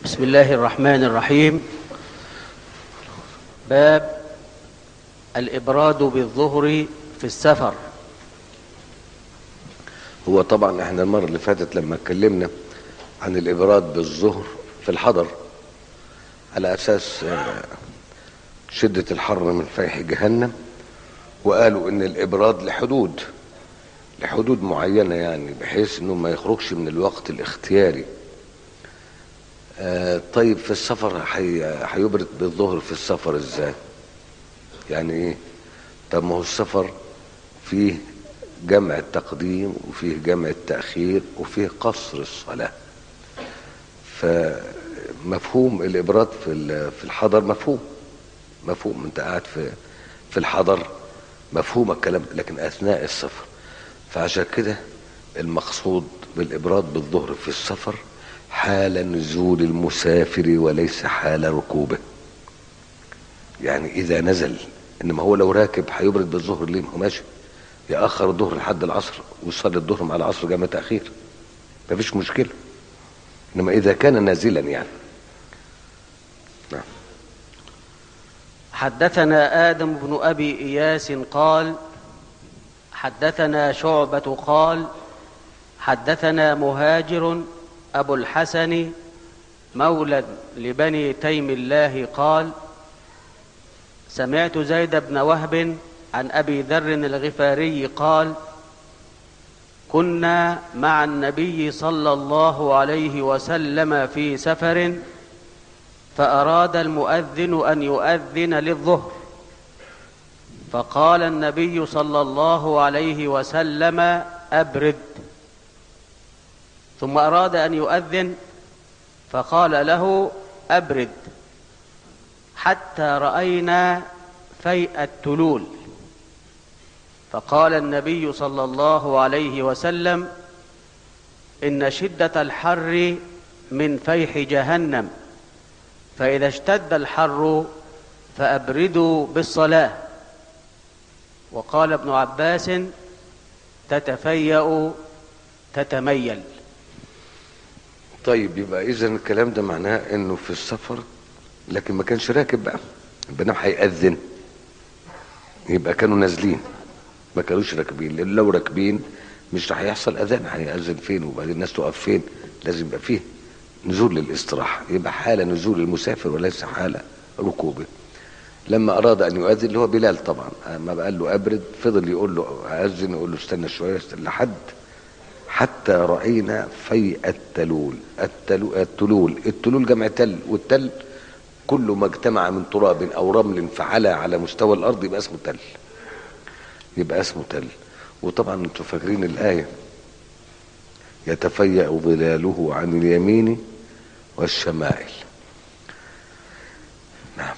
بسم الله الرحمن الرحيم باب الإبراد بالظهر في السفر هو طبعا احنا المرة اللي فاتت لما اتكلمنا عن الإبراد بالظهر في الحضر على أساس آه، شدة الحر من فيح جهنم وقالوا إن الإبراد لحدود لحدود معينة يعني بحيث إنه ما يخرجش من الوقت الاختياري آه، طيب في السفر حي- هيبرد بالظهر في السفر ازاي يعني ايه طب ما هو السفر فيه جمع التقديم وفيه جمع التأخير وفيه قصر الصلاة فمفهوم الإبراد في ال- في الحضر مفهوم مفهوم انت قاعد في في الحضر مفهوم الكلام ده، لكن أثناء السفر فعشان كده المقصود بالإبراد بالظهر في السفر حال نزول المسافر وليس حال ركوبه يعني إذا نزل إنما هو لو راكب هيبرد بالظهر ليه ما هو ماشي يأخر الظهر لحد العصر ويصلي الظهر مع العصر جمع تأخير مفيش مشكلة إنما إذا كان نازلا يعني نعم حدثنا آدم بن أبي إياس قال حدثنا شعبة قال حدثنا مهاجر أبو الحسن مولى لبني تيم الله قال سمعت زيد بن وهب عن أبي ذر الغفاري قال كنا مع النبي صلى الله عليه وسلم في سفر فأراد المؤذن أن يؤذن للظهر فقال النبي صلى الله عليه وسلم أبرد ثم أراد أن يؤذن فقال له أبرد حتى رأينا فيء التلول فقال النبي صلى الله عليه وسلم إن شدة الحر من فيح جهنم فإذا اشتد الحر فأبردوا بالصلاة وقال ابن عباس تتفيأ تتميل طيب يبقى إذا الكلام ده معناه إنه في السفر لكن ما كانش راكب بقى بنام هيأذن يبقى كانوا نازلين ما كانوش راكبين لأن لو راكبين مش هيحصل أذان هيأذن فين وبعدين الناس تقف فين لازم يبقى فيه نزول للاستراحة يبقى حالة نزول المسافر وليس حالة ركوبه لما أراد أن يؤذن اللي هو بلال طبعا ما قال له أبرد فضل يقول له أذن يقول له استنى شوية استنى لحد حتى رأينا فيء التلول التلو التلول التلول جمع تل والتل كل ما اجتمع من تراب أو رمل فعلى على مستوى الأرض يبقى اسمه تل يبقى اسمه تل وطبعا انتوا فاكرين الآية يتفيأ ظلاله عن اليمين والشمائل نعم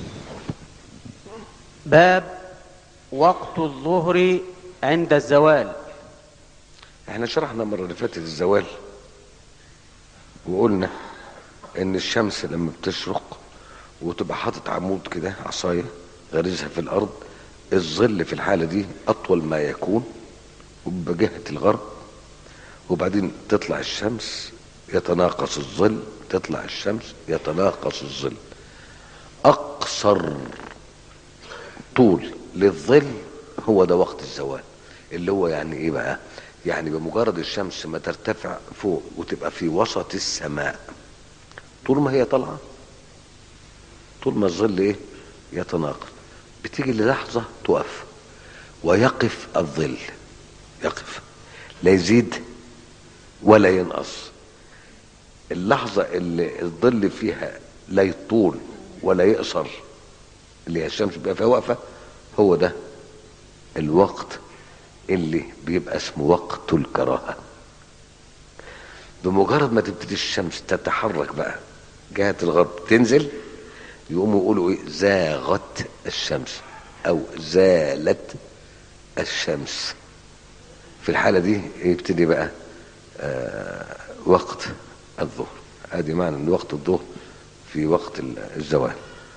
باب وقت الظهر عند الزوال احنا شرحنا المرة اللي فاتت الزوال وقلنا ان الشمس لما بتشرق وتبقى حاطط عمود كده عصاية غارزها في الارض الظل في الحالة دي اطول ما يكون بجهة الغرب وبعدين تطلع الشمس يتناقص الظل تطلع الشمس يتناقص الظل اقصر طول للظل هو ده وقت الزوال اللي هو يعني ايه بقى يعني بمجرد الشمس ما ترتفع فوق وتبقى في وسط السماء طول ما هي طالعه طول ما الظل ايه يتناقض بتيجي للحظه تقف ويقف الظل يقف لا يزيد ولا ينقص اللحظه اللي الظل فيها لا يطول ولا يقصر اللي هي الشمس بيبقى فيها واقفه هو ده الوقت اللي بيبقى اسمه وقت الكراهه بمجرد ما تبتدي الشمس تتحرك بقى جهه الغرب تنزل يقوموا يقولوا ايه زاغت الشمس او زالت الشمس في الحاله دي يبتدي بقى آه وقت الظهر ادي معنى ان وقت الظهر في وقت الزوال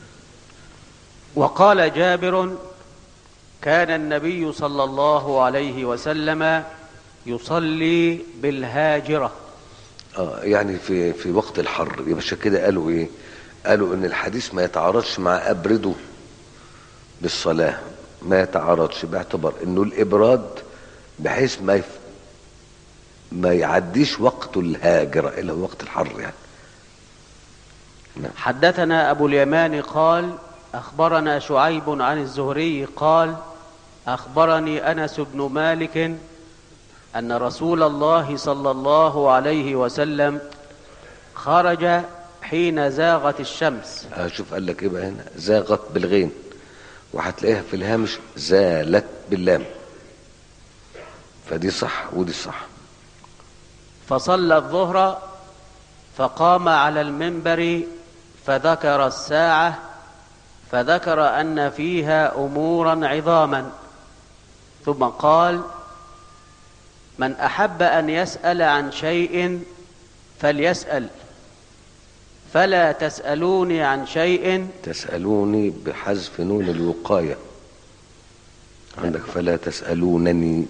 وقال جابر كان النبي صلى الله عليه وسلم يصلي بالهاجرة اه يعني في في وقت الحر يبقى عشان كده قالوا ايه قالوا ان الحديث ما يتعارضش مع ابرده بالصلاه ما يتعارضش باعتبار انه الابراد بحيث ما يف... ما يعديش وقته الهاجر اللي هو وقت الحر يعني نعم. حدثنا أبو اليمان قال أخبرنا شعيب عن الزهري قال أخبرني أنس بن مالك أن رسول الله صلى الله عليه وسلم خرج حين زاغت الشمس آه شوف قال لك ايه بقى هنا زاغت بالغين وهتلاقيها في الهامش زالت باللام فدي صح ودي صح فصلى الظهر فقام على المنبر فذكر الساعة فذكر أن فيها أمورا عظاما ثم قال من أحب أن يسأل عن شيء فليسأل فلا تسألوني عن شيء تسألوني بحذف نون الوقاية عندك فلا تسألونني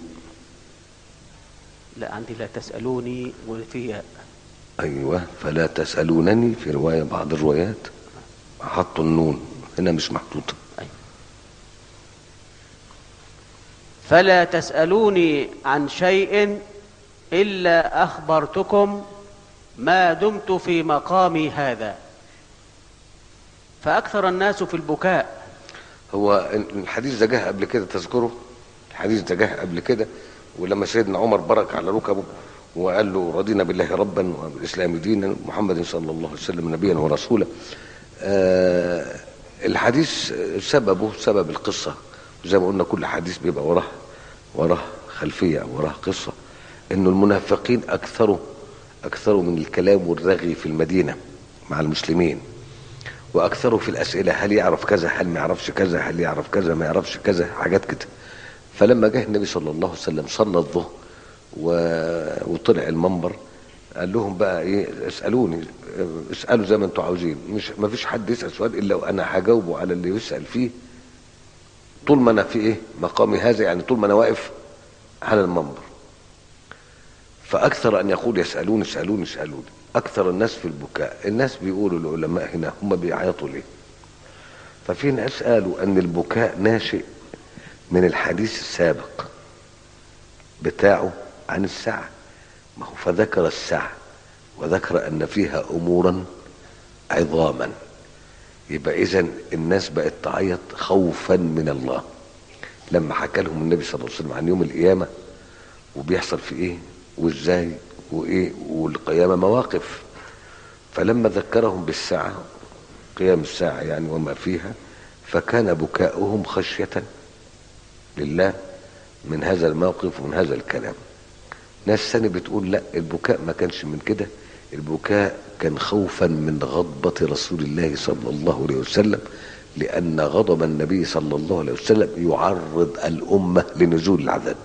لا عندي لا تسألوني وفيها أيوة فلا تسألونني في رواية بعض الروايات حطوا النون هنا مش محطوطة فلا تسألوني عن شيء إلا أخبرتكم ما دمت في مقامي هذا فأكثر الناس في البكاء هو الحديث ده جه قبل كده تذكره الحديث ده جه قبل كده ولما سيدنا عمر برك على ركبه وقال له رضينا بالله ربا وبالاسلام دينا محمد صلى الله عليه وسلم نبيا ورسولا آه الحديث سببه سبب القصه زي ما قلنا كل حديث بيبقى وراه وراه خلفيه او وراه قصه انه المنافقين اكثروا اكثروا من الكلام والرغي في المدينه مع المسلمين واكثروا في الاسئله هل يعرف كذا هل ما يعرفش كذا هل يعرف كذا ما يعرفش كذا حاجات كده فلما جه النبي صلى الله عليه وسلم صلى الظهر و... وطلع المنبر قال لهم بقى ايه اسالوني اسالوا زي ما انتم عاوزين مش ما فيش حد يسال سؤال الا وانا هجاوبه على اللي يسال فيه طول ما انا في ايه مقامي هذا يعني طول ما انا واقف على المنبر فاكثر ان يقول يسالوني اسالوني اسالوني اكثر الناس في البكاء الناس بيقولوا العلماء هنا هم بيعيطوا ليه ففي ناس قالوا ان البكاء ناشئ من الحديث السابق بتاعه عن الساعة ما هو فذكر الساعة وذكر أن فيها أمورا عظاما يبقى إذا الناس بقت تعيط خوفا من الله لما حكى لهم النبي صلى الله عليه وسلم عن يوم القيامة وبيحصل في إيه وإزاي وإيه والقيامة مواقف فلما ذكرهم بالساعة قيام الساعة يعني وما فيها فكان بكاؤهم خشية لله من هذا الموقف ومن هذا الكلام ناس ثانية بتقول لا البكاء ما كانش من كده البكاء كان خوفا من غضبة رسول الله صلى الله عليه وسلم لأن غضب النبي صلى الله عليه وسلم يعرض الأمة لنزول العذاب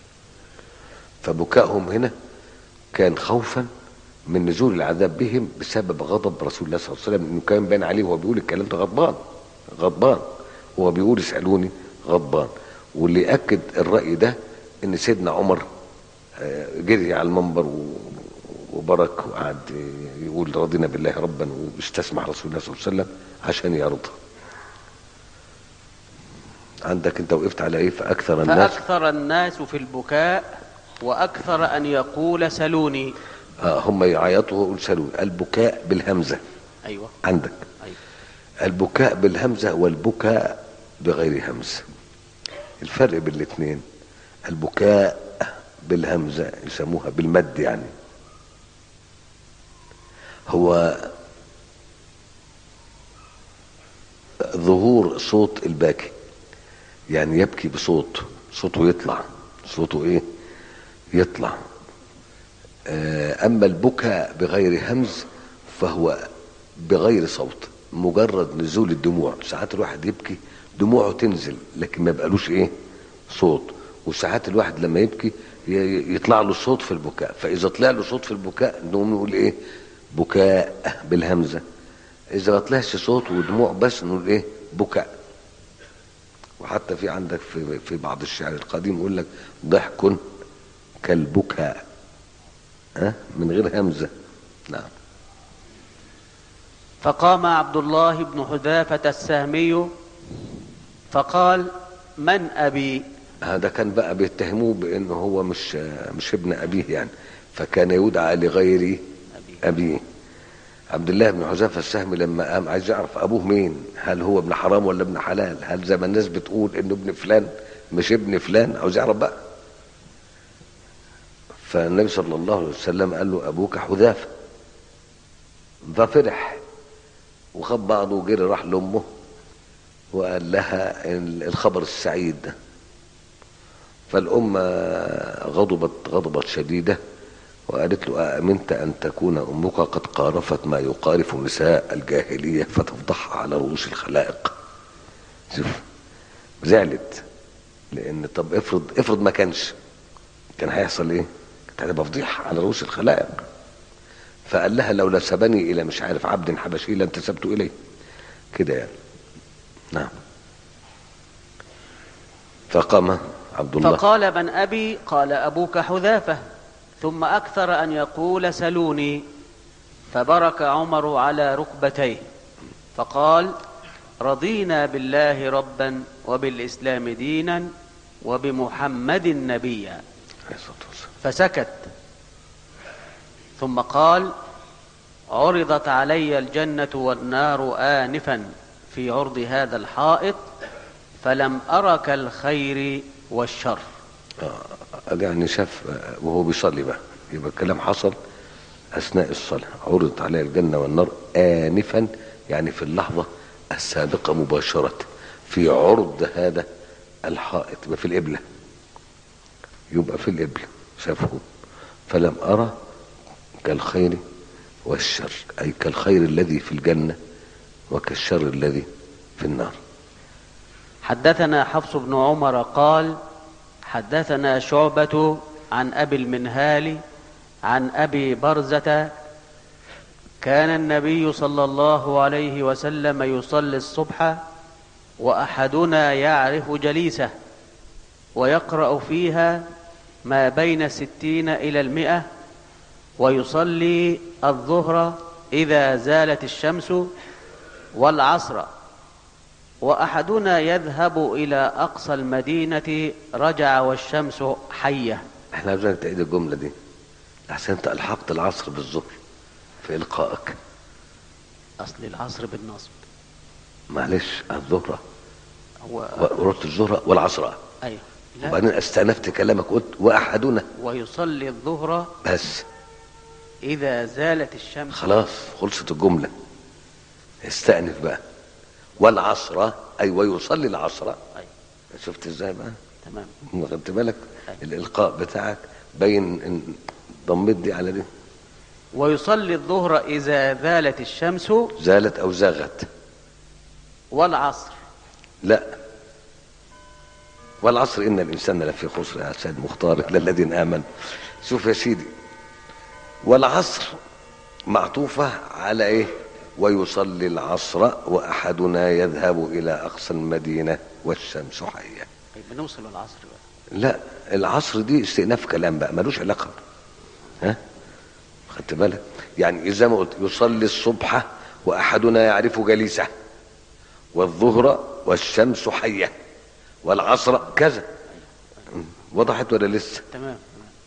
فبكائهم هنا كان خوفا من نزول العذاب بهم بسبب غضب رسول الله صلى الله عليه وسلم انه كان باين عليه وهو بيقول الكلام ده غضبان غضبان هو بيقول اسالوني غضبان واللي ياكد الراي ده ان سيدنا عمر جري على المنبر وبرك وقعد يقول رضينا بالله ربا واستسمع رسول الله صلى الله عليه وسلم عشان يرضى عندك انت وقفت على ايه فاكثر الناس فأكثر الناس في البكاء وأكثر أن يقول سلوني آه هم يعيطوا ويقول سلون البكاء بالهمزه أيوة عندك أيوة البكاء بالهمزه والبكاء بغير همزه الفرق بين الاثنين البكاء بالهمزه يسموها بالمد يعني هو ظهور صوت الباكي يعني يبكي بصوت صوته يطلع صوته ايه يطلع آه، اما البكاء بغير همز فهو بغير صوت مجرد نزول الدموع ساعات الواحد يبكي دموعه تنزل لكن ما يبقالوش ايه صوت وساعات الواحد لما يبكي ي- يطلع له صوت في البكاء فاذا طلع له صوت في البكاء نقوم نقول ايه بكاء بالهمزه اذا ما طلعش صوت ودموع بس نقول ايه بكاء وحتى في عندك في في بعض الشعر القديم يقول لك ضحك كالبكاء ها من غير همزه نعم فقام عبد الله بن حذافة السهمي فقال من أبي هذا كان بقى بيتهموه بانه هو مش مش ابن ابيه يعني فكان يدعى لغير أبي ابيه عبد الله بن حذافه السهمي لما قام عايز يعرف ابوه مين هل هو ابن حرام ولا ابن حلال هل زي ما الناس بتقول انه ابن فلان مش ابن فلان عاوز يعرف بقى فالنبي صلى الله عليه وسلم قال له ابوك حذافه ففرح وخد بعضه وجري راح لامه وقال لها الخبر السعيد ده فالأم غضبت غضبت شديدة وقالت له أأمنت أن تكون أمك قد قارفت ما يقارف نساء الجاهلية فتفضحها على رؤوس الخلائق شوف زعلت لأن طب افرض افرض ما كانش كان هيحصل إيه؟ كانت هتبقى فضيحة على رؤوس الخلائق فقال لها لو نسبني إلى مش عارف عبد حبشي لانتسبت إليه كده يعني نعم فقام عبد الله فقال من أبي قال أبوك حذافة ثم أكثر أن يقول سلوني فبرك عمر على ركبتيه فقال رضينا بالله ربا وبالإسلام دينا وبمحمد نبيا عليه الصلاة والسلام. فسكت ثم قال عرضت علي الجنة والنار آنفا في عرض هذا الحائط فلم أرك الخير والشر آه، يعني شاف آه، وهو بيصلي بقى يبقى الكلام حصل اثناء الصلاه عرضت عليه الجنه والنار انفا يعني في اللحظه السابقه مباشره في عرض هذا الحائط يبقى في القبله يبقى في القبله شافه فلم ارى كالخير والشر اي كالخير الذي في الجنه وكالشر الذي في النار حدثنا حفص بن عمر قال حدثنا شعبة عن أبي المنهال عن أبي برزة كان النبي صلى الله عليه وسلم يصلي الصبح وأحدنا يعرف جليسه ويقرأ فيها ما بين الستين إلى المئة ويصلي الظهر إذا زالت الشمس والعصر وأحدنا يذهب إلى أقصى المدينة رجع والشمس حية احنا عاوزين تعيد الجمله دي احسن انت الحقت العصر بالظهر في القائك أصل العصر بالنصب معلش الظهر هو ورحت الظهر والعصر أيوه لا وبعدين استأنفت كلامك قلت واحدنا ويصلي الظهر بس إذا زالت الشمس خلاص خلصت الجملة استأنف بقى والعصر أي ويصلي العصر أيوه شفت ازاي بقى تمام خدت بالك أيوة. الإلقاء بتاعك بين إن ضميت دي على دي ويصلي الظهر إذا زالت الشمس زالت أو زاغت والعصر لا والعصر إن الإنسان لفي خسر يا سيد مختار إلا الذين آمنوا شوف يا سيدي والعصر معطوفة على إيه ويصلي العصر وأحدنا يذهب إلى أقصى المدينة والشمس حية طيب بنوصل للعصر بقى لا العصر دي استئناف كلام بقى ملوش علاقة ها خدت بالك يعني إذا ما قلت يصلي الصبح وأحدنا يعرف جليسه والظهر والشمس حية والعصر كذا وضحت ولا لسه تمام تمام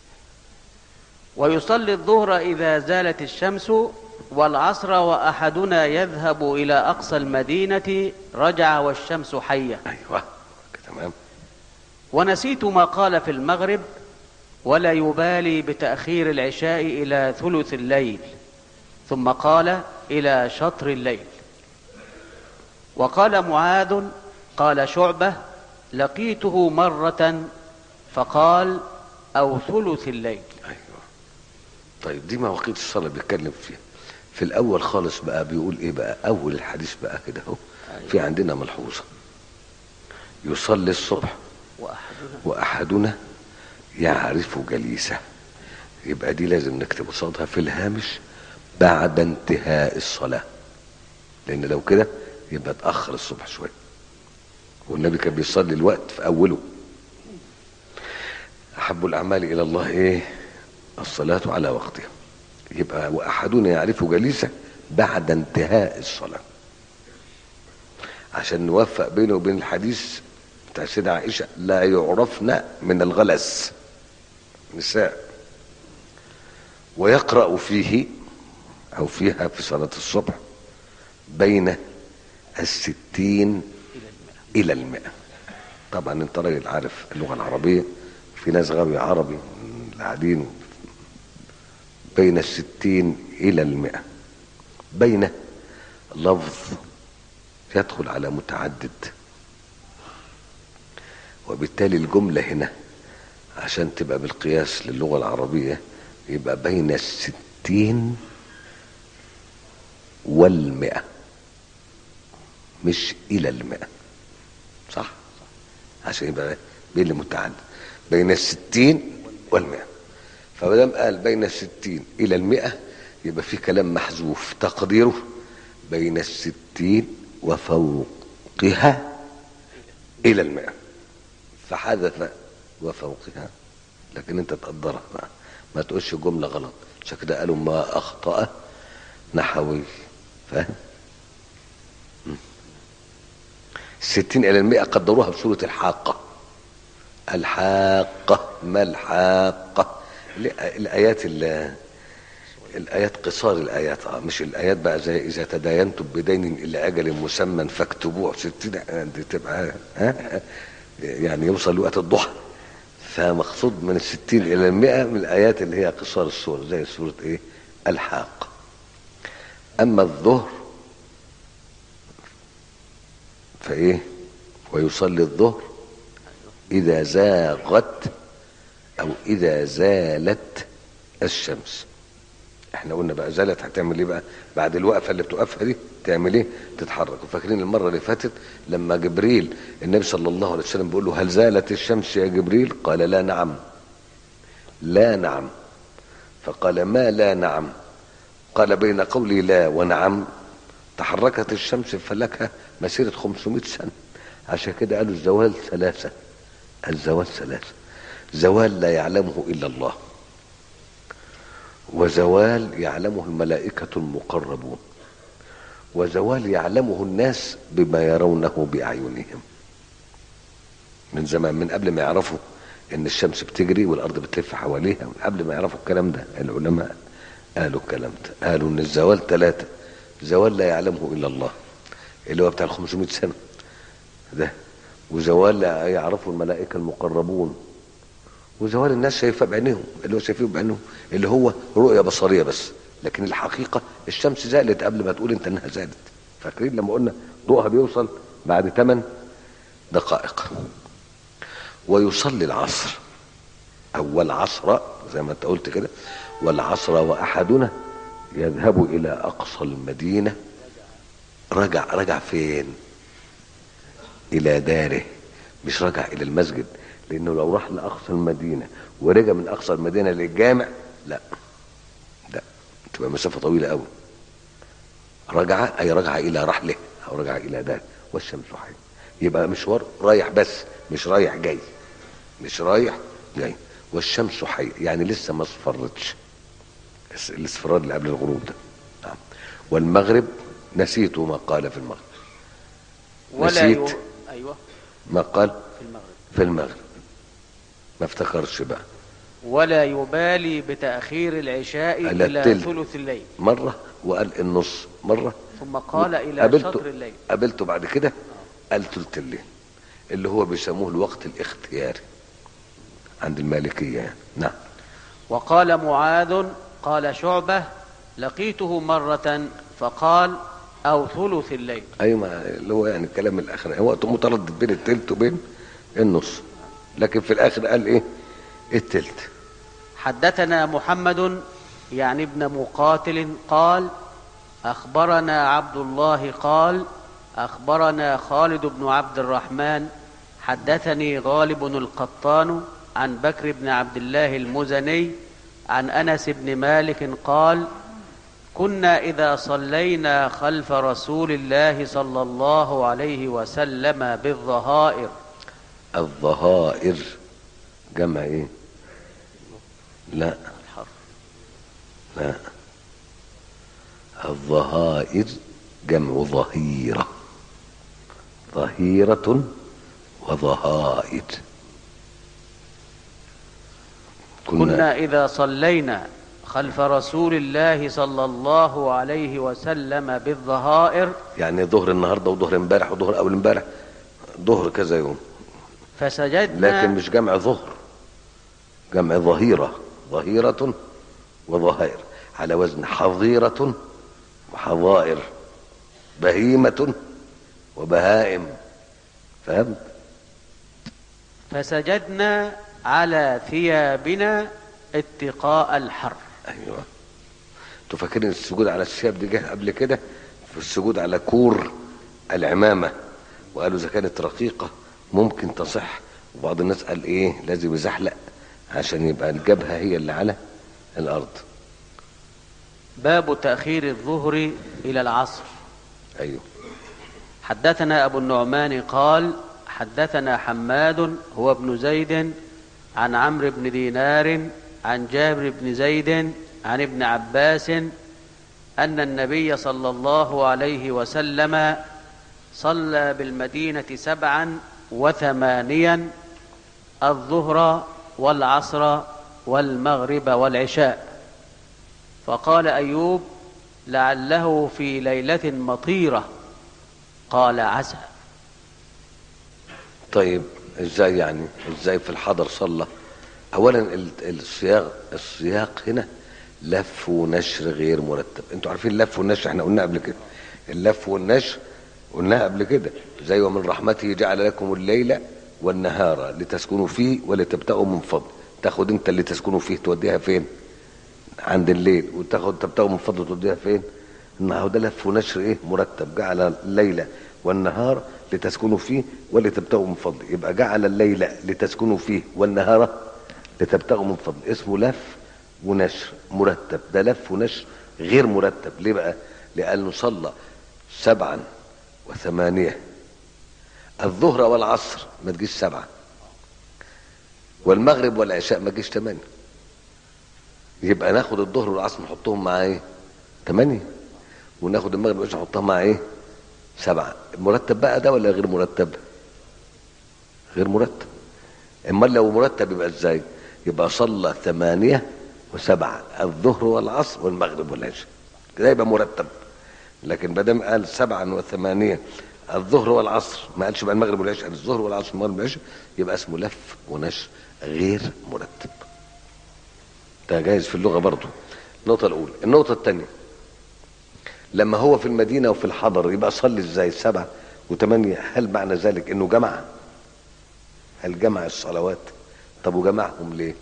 ويصلي الظهر إذا زالت الشمس والعصر وأحدنا يذهب إلى أقصى المدينة رجع والشمس حية أيوة تمام ونسيت ما قال في المغرب ولا يبالي بتأخير العشاء إلى ثلث الليل ثم قال إلى شطر الليل وقال معاذ قال شعبة لقيته مرة فقال أو ثلث الليل أيوة طيب دي مواقيت الصلاة بيتكلم فيها في الأول خالص بقى بيقول إيه بقى أول الحديث بقى كده أهو في عندنا ملحوظة يصلي الصبح وأحدنا وأحدنا يعرف جليسه يبقى دي لازم نكتب قصادها في الهامش بعد انتهاء الصلاة لأن لو كده يبقى اتأخر الصبح شوية والنبي كان بيصلي الوقت في أوله أحب الأعمال إلى الله إيه الصلاة على وقتها يبقى واحدنا يعرف جليسه بعد انتهاء الصلاه عشان نوفق بينه وبين الحديث بتاع السيدة عائشة لا يعرفن من الغلس نساء ويقرأ فيه أو فيها في صلاة الصبح بين الستين إلى المئة طبعا انت راجل عارف اللغة العربية في ناس غاوية عربي من القاعدين بين الستين إلى المئة بين لفظ يدخل على متعدد وبالتالي الجملة هنا عشان تبقى بالقياس للغة العربية يبقى بين الستين والمئة مش إلى المئة صح عشان يبقى بين المتعدد بين الستين والمئة فمادام قال بين الستين إلى المئة يبقى في كلام محذوف تقديره بين الستين وفوقها إلى المئة فحذف وفوقها لكن انت تقدرها بقى ما تقولش جملة غلط عشان كده قالوا ما أخطأ نحوي فاهم مم. الستين إلى المئة قدروها بسورة الحاقة الحاقة ما الحاقة الآيات اللي الآيات قصار الآيات آه مش الآيات بقى زي إذا تداينتم بدين إلى أجل مسمى فاكتبوه ستين دي تبقى ها يعني يوصل وقت الضحى فمقصود من الستين إلى المئة من الآيات اللي هي قصار السور زي سورة إيه الحاق أما الظهر فإيه ويصلي الظهر إذا زاغت أو إذا زالت الشمس احنا قلنا بقى زالت هتعمل ايه بقى بعد الوقفه اللي بتوقفها دي تعمل ايه تتحرك وفاكرين المره اللي فاتت لما جبريل النبي صلى الله عليه وسلم بيقول له هل زالت الشمس يا جبريل قال لا نعم لا نعم فقال ما لا نعم قال بين قولي لا ونعم تحركت الشمس فلكها مسيرة 500 سنة عشان كده قالوا الزوال ثلاثة الزوال ثلاثة زوال لا يعلمه إلا الله وزوال يعلمه الملائكة المقربون وزوال يعلمه الناس بما يرونه بأعينهم من زمان من قبل ما يعرفوا ان الشمس بتجري والارض بتلف حواليها من قبل ما يعرفوا الكلام ده العلماء قالوا الكلام ده قالوا ان الزوال ثلاثة زوال لا يعلمه الا الله اللي هو بتاع ال 500 سنة ده وزوال لا يعرفه الملائكة المقربون وزوال الناس شايفاه بعينيهم اللي هو شايفيه بعينهم اللي هو رؤية بصرية بس لكن الحقيقة الشمس زالت قبل ما تقول انت انها زالت فاكرين لما قلنا ضوءها بيوصل بعد 8 دقائق ويصلي العصر او العصر زي ما انت قلت كده والعصر واحدنا يذهب الى اقصى المدينة رجع رجع فين الى داره مش رجع الى المسجد لانه لو راح لاقصى المدينه ورجع من اقصى المدينه للجامع لا لا تبقى مسافه طويله قوي رجع اي رجع الى رحله او رجع الى دار والشمس حي يبقى مشوار رايح بس مش رايح جاي مش رايح جاي والشمس حي يعني لسه ما اصفرتش الاصفرار اللي قبل الغروب ده نعم والمغرب نسيت ما قال في المغرب ولا نسيت يو... ايوه ما قال في المغرب في المغرب ما افتكرش بقى ولا يبالي بتأخير العشاء على إلى التلت. ثلث الليل مرة وقال النص مرة ثم قال إلى قابلته شطر الليل قابلته بعد كده قال تلت الليل اللي هو بيسموه الوقت الاختياري عند المالكية يعني نعم وقال معاذ قال شعبة لقيته مرة فقال أو ثلث الليل اي ما اللي هو يعني الكلام الاخر هو متردد بين التلت وبين النص لكن في الاخر قال ايه التلت حدثنا محمد يعني ابن مقاتل قال أخبرنا عبد الله قال أخبرنا خالد بن عبد الرحمن حدثني غالب القطان عن بكر بن عبد الله المزني عن أنس بن مالك قال كنا إذا صلينا خلف رسول الله صلى الله عليه وسلم بالظهائر الظهائر جمع ايه لا الحر لا الظهائر جمع ظهيرة ظهيرة وظهائر كنا إذا صلينا خلف رسول الله صلى الله عليه وسلم بالظهائر يعني ظهر النهارده وظهر امبارح وظهر اول امبارح ظهر كذا يوم فسجدنا لكن مش جمع ظهر جمع ظهيرة ظهيرة وظهائر على وزن حظيرة وحظائر بهيمة وبهائم فهمت فسجدنا على ثيابنا اتقاء الحر ايوه انتوا فاكرين السجود على الثياب دي جه قبل كده في السجود على كور العمامه وقالوا اذا كانت رقيقه ممكن تصح وبعض الناس قال ايه لازم يزحلق عشان يبقى الجبهه هي اللي على الارض باب تأخير الظهر إلى العصر ايوه حدثنا أبو النعمان قال حدثنا حماد هو ابن زيد عن عمرو بن دينار عن جابر بن زيد عن ابن عباس أن النبي صلى الله عليه وسلم صلى بالمدينة سبعا وثمانيا الظهر والعصر والمغرب والعشاء فقال أيوب لعله في ليلة مطيرة قال عسى طيب ازاي يعني ازاي في الحضر صلى اولا ال- السياق السياق هنا لف ونشر غير مرتب انتوا عارفين اللف والنشر احنا قلنا قبل كده اللف والنشر قلناها قبل كده زي ومن رحمته جعل لكم الليل والنهار لتسكنوا فيه ولتبتغوا من فضل تاخد انت اللي تسكنوا فيه توديها فين عند الليل وتاخد تبتغوا من فضل توديها فين ما هو ده لف ونشر ايه مرتب جعل الليل والنهار لتسكنوا فيه ولتبتغوا من فضل يبقى جعل الليل لتسكنوا فيه والنهار لتبتغوا من فضل اسمه لف ونشر مرتب ده لف ونشر غير مرتب ليه بقى لانه صلى سبعا وثمانية الظهر والعصر ما تجيش سبعة والمغرب والعشاء ما تجيش ثمانية يبقى ناخد الظهر والعصر نحطهم مع ايه ثمانية وناخد المغرب والعشاء نحطها مع ايه سبعة مرتب بقى ده ولا غير مرتب غير مرتب امال لو مرتب يبقى ازاي يبقى صلى ثمانية وسبعة الظهر والعصر والمغرب والعشاء كده يبقى مرتب لكن ما دام قال سبعا وثمانية الظهر والعصر ما قالش بقى المغرب والعشاء قال الظهر والعصر والمغرب والعشاء يبقى اسمه لف ونشر غير مرتب ده جايز في اللغة برضه النقطة الأولى النقطة الثانية لما هو في المدينة وفي الحضر يبقى صلي ازاي سبعة وثمانية هل معنى ذلك انه جمع هل جمع الصلوات طب وجمعهم ليه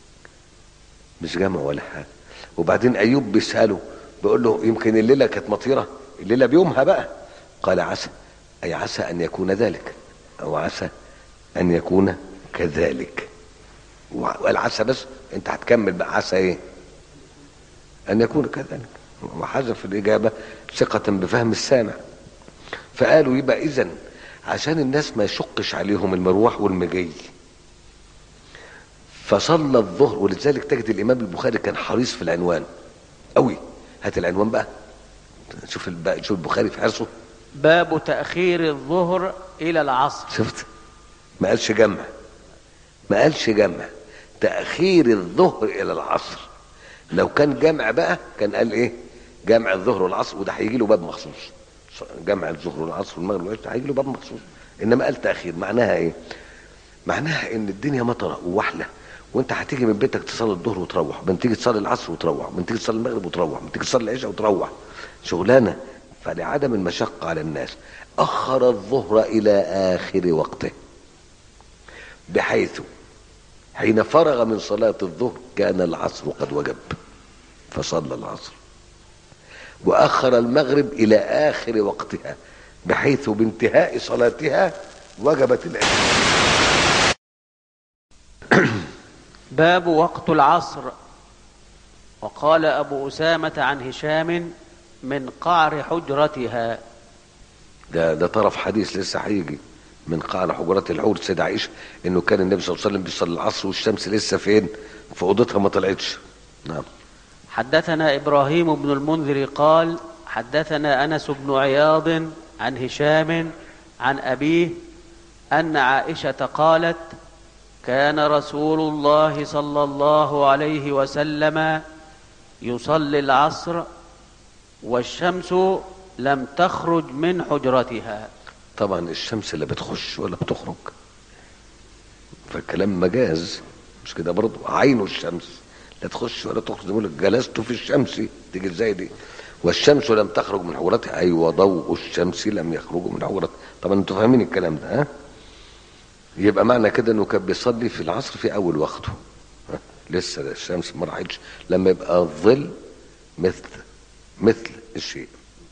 مش جمع ولا حاجة وبعدين أيوب بيسأله بيقول له يمكن الليلة كانت مطيرة الليلة بيومها بقى قال عسى أي عسى أن يكون ذلك أو عسى أن يكون كذلك وقال عسى بس أنت هتكمل بقى عسى إيه أن يكون كذلك وحذف الإجابة ثقة بفهم السامع فقالوا يبقى إذن عشان الناس ما يشقش عليهم المروح والمجي فصلى الظهر ولذلك تجد الإمام البخاري كان حريص في العنوان قوي هات العنوان بقى شوف الب... شوف البخاري في حرصه باب تأخير الظهر إلى العصر شفت ما قالش جمع ما قالش جمع تأخير الظهر إلى العصر لو كان جمع بقى كان قال إيه جمع الظهر والعصر وده هيجي له باب مخصوص جمع الظهر والعصر والمغرب والعشاء هيجي له باب مخصوص انما قال تاخير معناها ايه معناها ان الدنيا مطره ووحله وانت هتيجي من بيتك تصلي الظهر وتروح من تيجي تصلي العصر وتروح من تيجي تصلي المغرب وتروح من تيجي تصلي العشاء وتروح شغلانه فلعدم المشقه على الناس اخر الظهر الى اخر وقته بحيث حين فرغ من صلاه الظهر كان العصر قد وجب فصلى العصر واخر المغرب الى اخر وقتها بحيث بانتهاء صلاتها وجبت العشاء باب وقت العصر وقال أبو أسامة عن هشام من قعر حجرتها ده ده طرف حديث لسه هيجي من قعر حجرات الحور السيدة عائشة انه كان النبي صلى الله عليه وسلم بيصلي العصر والشمس لسه فين في اوضتها ما طلعتش نعم حدثنا إبراهيم بن المنذر قال حدثنا انس بن عياض عن هشام عن ابيه ان عائشه قالت كان رسول الله صلى الله عليه وسلم يصلي العصر والشمس لم تخرج من حجرتها طبعا الشمس لا بتخش ولا بتخرج فالكلام مجاز مش كده برضه عين الشمس لا تخش ولا تخرج يقول لك جلست في الشمس تيجي ازاي دي والشمس لم تخرج من حجرتها ايوه ضوء الشمس لم يخرج من حجرتها طبعا انتوا فاهمين الكلام ده ها يبقى معنى كده انه كان بيصلي في العصر في اول وقته ها؟ لسه الشمس ما راحتش لما يبقى الظل مثل مثل الشيء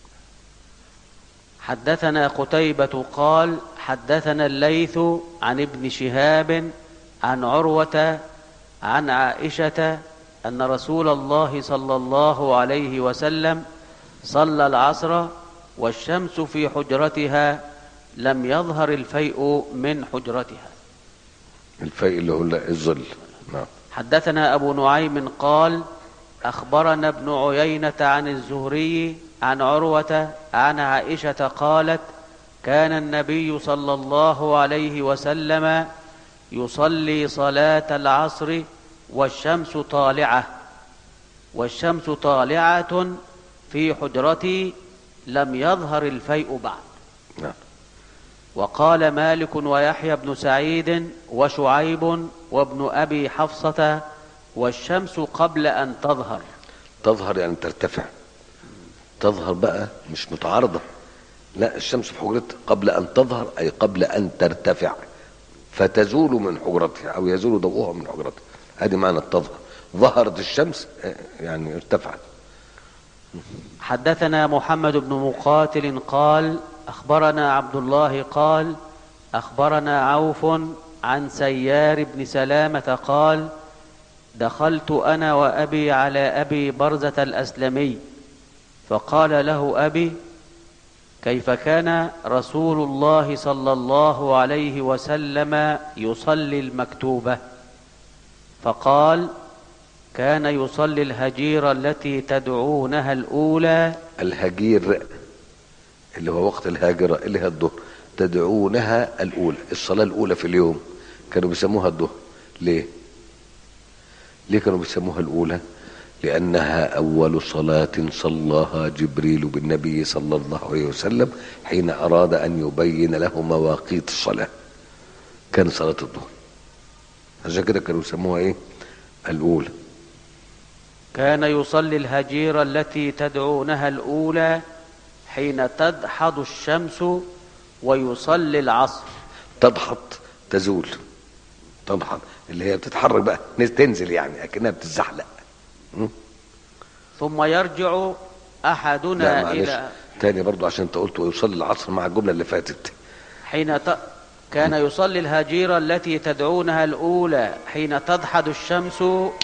حدثنا قتيبة قال حدثنا الليث عن ابن شهاب عن عروة عن عائشة أن رسول الله صلى الله عليه وسلم صلى العصر والشمس في حجرتها لم يظهر الفيء من حجرتها الفيء اللي هو الظل نعم حدثنا أبو نعيم قال أخبرنا ابن عيينة عن الزهري عن عروة عن عائشة قالت كان النبي صلى الله عليه وسلم يصلي صلاة العصر والشمس طالعة والشمس طالعة في حجرتي لم يظهر الفيء بعد نعم وقال مالك ويحيى بن سعيد وشعيب وابن أبي حفصة والشمس قبل أن تظهر تظهر يعني ترتفع تظهر بقى مش متعارضة لا الشمس في حجرتها قبل أن تظهر أي قبل أن ترتفع فتزول من حجرتها أو يزول ضوءها من حجرتها هذه معنى تظهر ظهرت الشمس آه، يعني ارتفعت حدثنا محمد بن مقاتل قال أخبرنا عبد الله قال أخبرنا عوف عن سيار بن سلامة قال دخلت أنا وأبي على أبي برزة الأسلمي فقال له أبي كيف كان رسول الله صلى الله عليه وسلم يصلي المكتوبة فقال كان يصلي الهجير التي تدعونها الأولى الهجير اللي هو وقت الهاجرة اللي هي الظهر تدعونها الأولى الصلاة الأولى في اليوم كانوا بيسموها الظهر ليه؟ ليه كانوا بيسموها الأولى؟ لأنها أول صلاة صلاها جبريل بالنبي صلى الله عليه وسلم حين أراد أن يبين له مواقيت الصلاة كان صلاة الظهر عشان كده كانوا يسموها إيه؟ الأولى كان يصلي الهجير التي تدعونها الأولى حين تدحض الشمس ويصلي العصر تضحط تزول تضحط اللي هي بتتحرك بقى تنزل يعني اكنها بتتزحلق م? ثم يرجع لا أحدنا معلش إلى تاني برضو عشان انت قلت ويصلي العصر مع الجمله اللي فاتت حين ت... كان يصلي الهجير التي تدعونها الأولى حين تدحض الشمس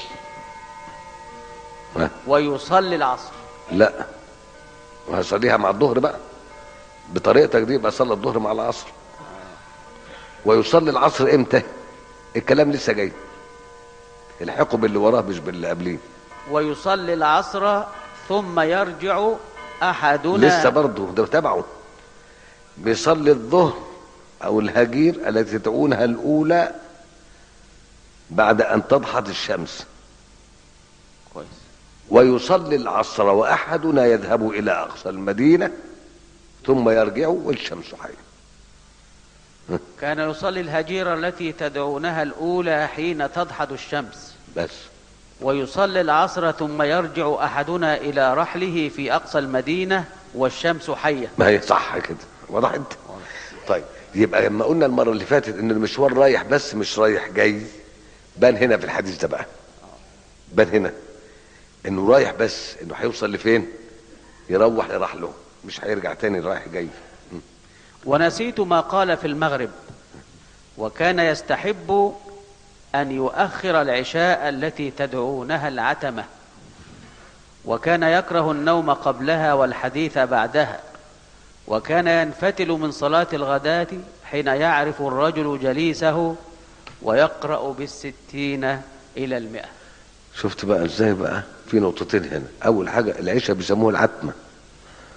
ها؟ ويصلي العصر لا وهصليها مع الظهر بقى بطريقتك دي يبقى صلى الظهر مع العصر ويصلي العصر امتى الكلام لسه جاي الحقوا باللي وراه مش باللي قبليه ويصلي العصر ثم يرجع أحدنا لسه برضه ده تبعه بيصلي الظهر او الهجير التي تدعونها الاولى بعد ان تضحض الشمس كويس ويصلي العصر واحدنا يذهب الى اقصى المدينه ثم يرجع والشمس حيه كان يصلي الهجير التي تدعونها الأولى حين تدحض الشمس بس ويصلي العصر ثم يرجع أحدنا إلى رحله في أقصى المدينة والشمس حية ما هي صح كده وضحت طيب يبقى لما قلنا المره اللي فاتت ان المشوار رايح بس مش رايح جاي بان هنا في الحديث ده بقى بان هنا انه رايح بس انه هيوصل لفين يروح لرحله مش هيرجع تاني رايح جاي م. ونسيت ما قال في المغرب وكان يستحب أن يؤخر العشاء التي تدعونها العتمة وكان يكره النوم قبلها والحديث بعدها وكان ينفتل من صلاة الغداة حين يعرف الرجل جليسه ويقرأ بالستين إلى المئة شفت بقى ازاي بقى في نقطتين هنا اول حاجه العشاء بيسموها العتمه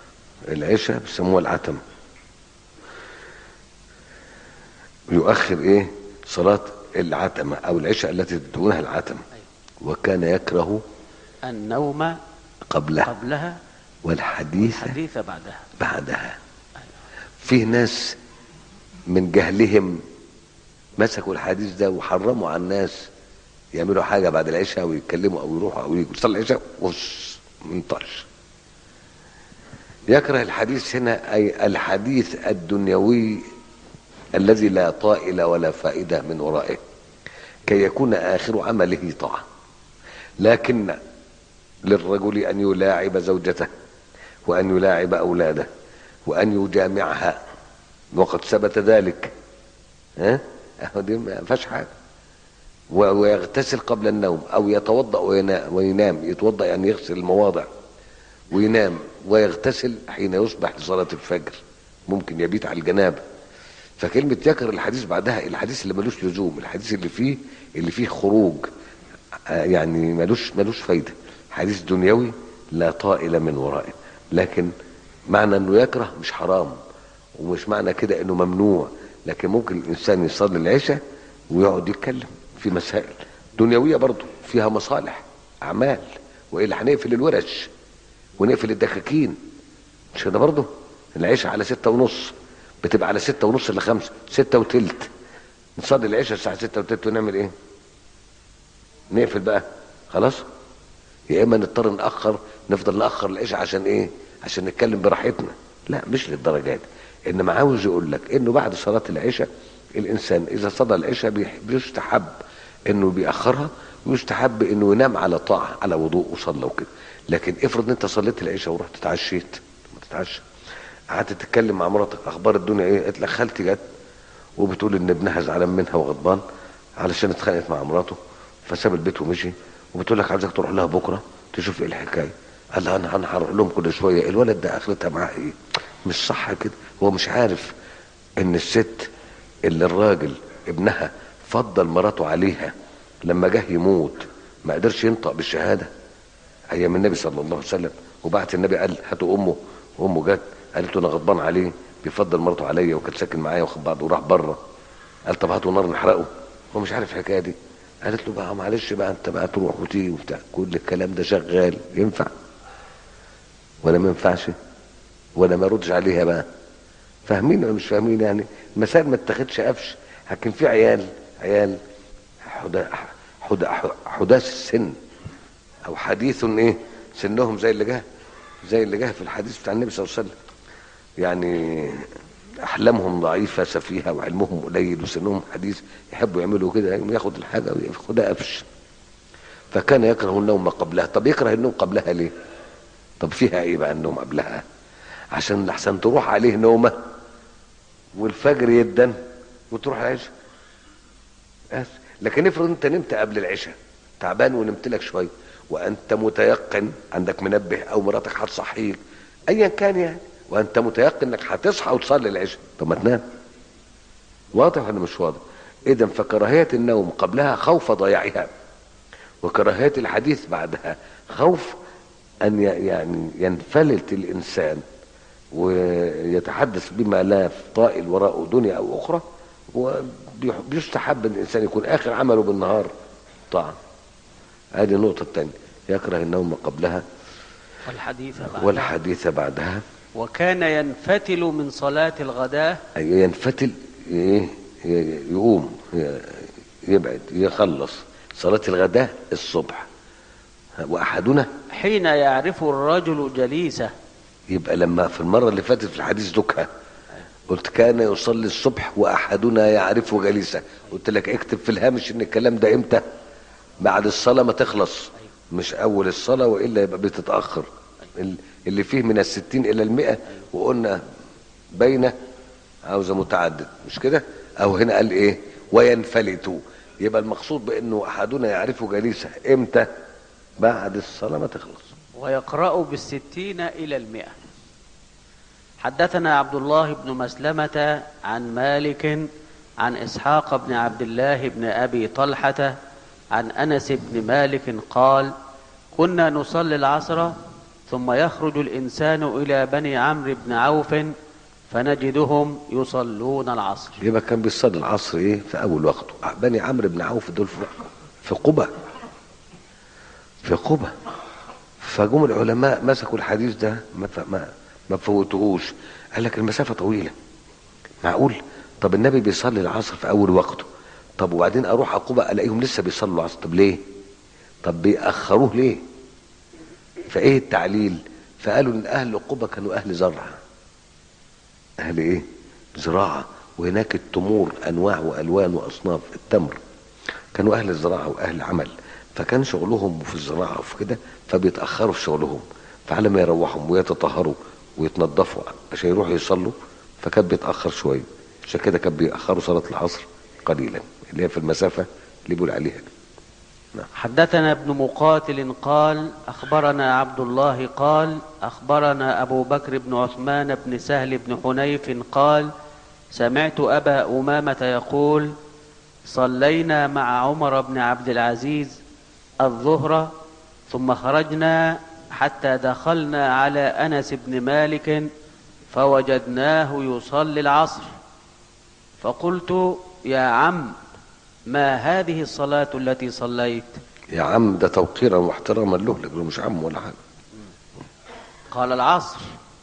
العشاء بيسموها العتم يؤخر ايه صلاة العتمة او العشاء التي تدونها العتم وكان يكره النوم قبلها قبلها والحديث حديث بعدها بعدها فيه ناس من جهلهم مسكوا الحديث ده وحرموا على الناس يعملوا حاجة بعد العشاء ويتكلموا أو يروحوا أو يجوا يصلي العشاء وش منطرش يكره الحديث هنا أي الحديث الدنيوي الذي لا طائل ولا فائدة من ورائه كي يكون آخر عمله طاعة لكن للرجل أن يلاعب زوجته وأن يلاعب أولاده وأن يجامعها وقد ثبت ذلك ها أهو دي ما فيهاش حاجة و- ويغتسل قبل النوم أو يتوضأ وينا- وينام يتوضأ يعني يغسل المواضع وينام ويغتسل حين يصبح لصلاة الفجر ممكن يبيت على الجنابة فكلمة يكره الحديث بعدها الحديث اللي ملوش لزوم الحديث اللي فيه اللي فيه خروج آه، يعني ملوش ملوش فايدة حديث دنيوي لا طائل من ورائه لكن معنى انه يكره مش حرام ومش معنى كده انه ممنوع لكن ممكن الانسان يصلي العشاء ويقعد يتكلم في مسائل دنيوية برضه فيها مصالح اعمال والا هنقفل الورش ونقفل الدكاكين مش كده برضه العشاء على ستة ونص بتبقى على ستة ونص إلا خمسة ستة وتلت نصلي العشاء الساعة ستة وتلت ونعمل ايه نقفل بقى خلاص يا اما نضطر نأخر نفضل نأخر العشاء عشان ايه عشان نتكلم براحتنا لا مش للدرجة دي انما عاوز يقول لك انه بعد صلاة العشاء الانسان اذا صلى العشاء بيح- بيستحب انه بيأخرها ويستحب انه ينام على طاعة على وضوء وصلى وكده لكن افرض ان انت صليت العشاء ورحت اتعشيت ما تتعشى قعدت تتكلم مع مراتك اخبار الدنيا ايه قالت لك خالتي جت وبتقول ان ابنها زعلان منها وغضبان علشان اتخانقت مع مراته فساب البيت ومشي وبتقول لك عايزك تروح لها بكره تشوف ايه الحكايه قال لها انا انا هروح لهم كل شويه الولد ده اخرتها معاه ايه مش صح كده هو مش عارف ان الست اللي الراجل ابنها فضل مراته عليها لما جه يموت ما قدرش ينطق بالشهاده ايام النبي صلى الله عليه وسلم وبعت النبي قال هاتوا امه وامه جت قالت له انا غضبان عليه بيفضل مرته عليا وكان ساكن معايا واخد بعضه وراح بره قال طب هاتوا نار نحرقه هو مش عارف الحكايه دي قالت له بقى معلش بقى انت بقى تروح وتيجي وبتاع كل الكلام ده شغال ينفع ولا ما ينفعش ولا ما يردش عليها بقى فاهمين ولا مش فاهمين يعني المسائل ما اتخذش قفش لكن في عيال عيال حدا حدا حداث السن او حديث ايه سنهم زي اللي جه زي اللي جه في الحديث بتاع النبي صلى الله عليه وسلم يعني احلامهم ضعيفه سفيهه وعلمهم قليل وسنهم حديث يحبوا يعملوا كده ياخد الحاجه وياخدها قفش فكان يكره النوم قبلها طب يكره النوم قبلها ليه طب فيها ايه بقى النوم قبلها عشان لحسن تروح عليه نومه والفجر يدن وتروح العشاء بس لكن افرض انت نمت قبل العشاء تعبان ونمت لك شويه وانت متيقن عندك منبه او مراتك هتصحيك ايا كان يعني وانت متيقن انك هتصحى وتصلي العشاء طب ما تنام واضح ولا مش واضح اذا فكراهيه النوم قبلها خوف ضياعها وكراهيه الحديث بعدها خوف ان ي- يعني ينفلت الانسان ويتحدث بما لا طائل وراءه دنيا او اخرى وبيستحب ان الانسان يكون اخر عمله بالنهار طاعه هذه النقطه الثانيه يكره النوم قبلها والحديث بعدها والحديث بعدها وكان ينفتل من صلاة الغداء أي ينفتل ايه ي- يقوم ي- يبعد يخلص صلاة الغداء الصبح وأحدنا حين يعرف الرجل جليسه يبقى لما في المرة اللي فاتت في الحديث ذكها قلت كان يصلي الصبح وأحدنا يعرف جليسه قلت لك اكتب في الهامش ان الكلام ده امتى بعد الصلاة ما تخلص مش أول الصلاة وإلا يبقى بتتأخر ال- اللي فيه من الستين إلى المئة وقلنا بين عاوزة متعدد مش كده أو هنا قال إيه وينفلتوا يبقى المقصود بأنه أحدنا يعرف جليسه إمتى بعد الصلاة ما تخلص ويقرأ بالستين إلى المئة حدثنا عبد الله بن مسلمة عن مالك عن إسحاق بن عبد الله بن أبي طلحة عن أنس بن مالك قال كنا نصلي العصر ثم يخرج الإنسان إلى بني عمرو بن عوف فنجدهم يصلون العصر يبقى كان بيصلي العصر ايه في اول وقته بني عمرو بن عوف دول في- في قبة في قبة فجم العلماء مسكوا الحديث ده ما ف- ما ما فوتوهوش قال لك المسافة طويلة معقول طب النبي بيصلي العصر في اول وقته طب وبعدين اروح قبة الاقيهم لسه بيصلوا العصر طب ليه طب بيأخروه ليه فايه التعليل فقالوا ان اهل قبة كانوا اهل زرع اهل ايه زراعة وهناك التمور انواع والوان واصناف التمر كانوا اهل الزراعة واهل عمل فكان شغلهم في الزراعة وفي كده فبيتأخروا في شغلهم فعلى ما يروحوا ويتطهروا ويتنضفوا عشان يروحوا يصلوا فكان بيتأخر شوية عشان كده كان بيأخروا صلاة العصر قليلا اللي هي في المسافة اللي بيقول عليها دي. حدثنا ابن مقاتل قال أخبرنا عبد الله قال أخبرنا أبو بكر بن عثمان بن سهل بن حنيف قال سمعت أبا أمامة يقول صلينا مع عمر بن عبد العزيز الظهر ثم خرجنا حتى دخلنا على أنس بن مالك فوجدناه يصلي العصر فقلت يا عم ما هذه الصلاة التي صليت يا عم ده توقيرا واحتراما له لكن مش عم ولا حاجة قال العصر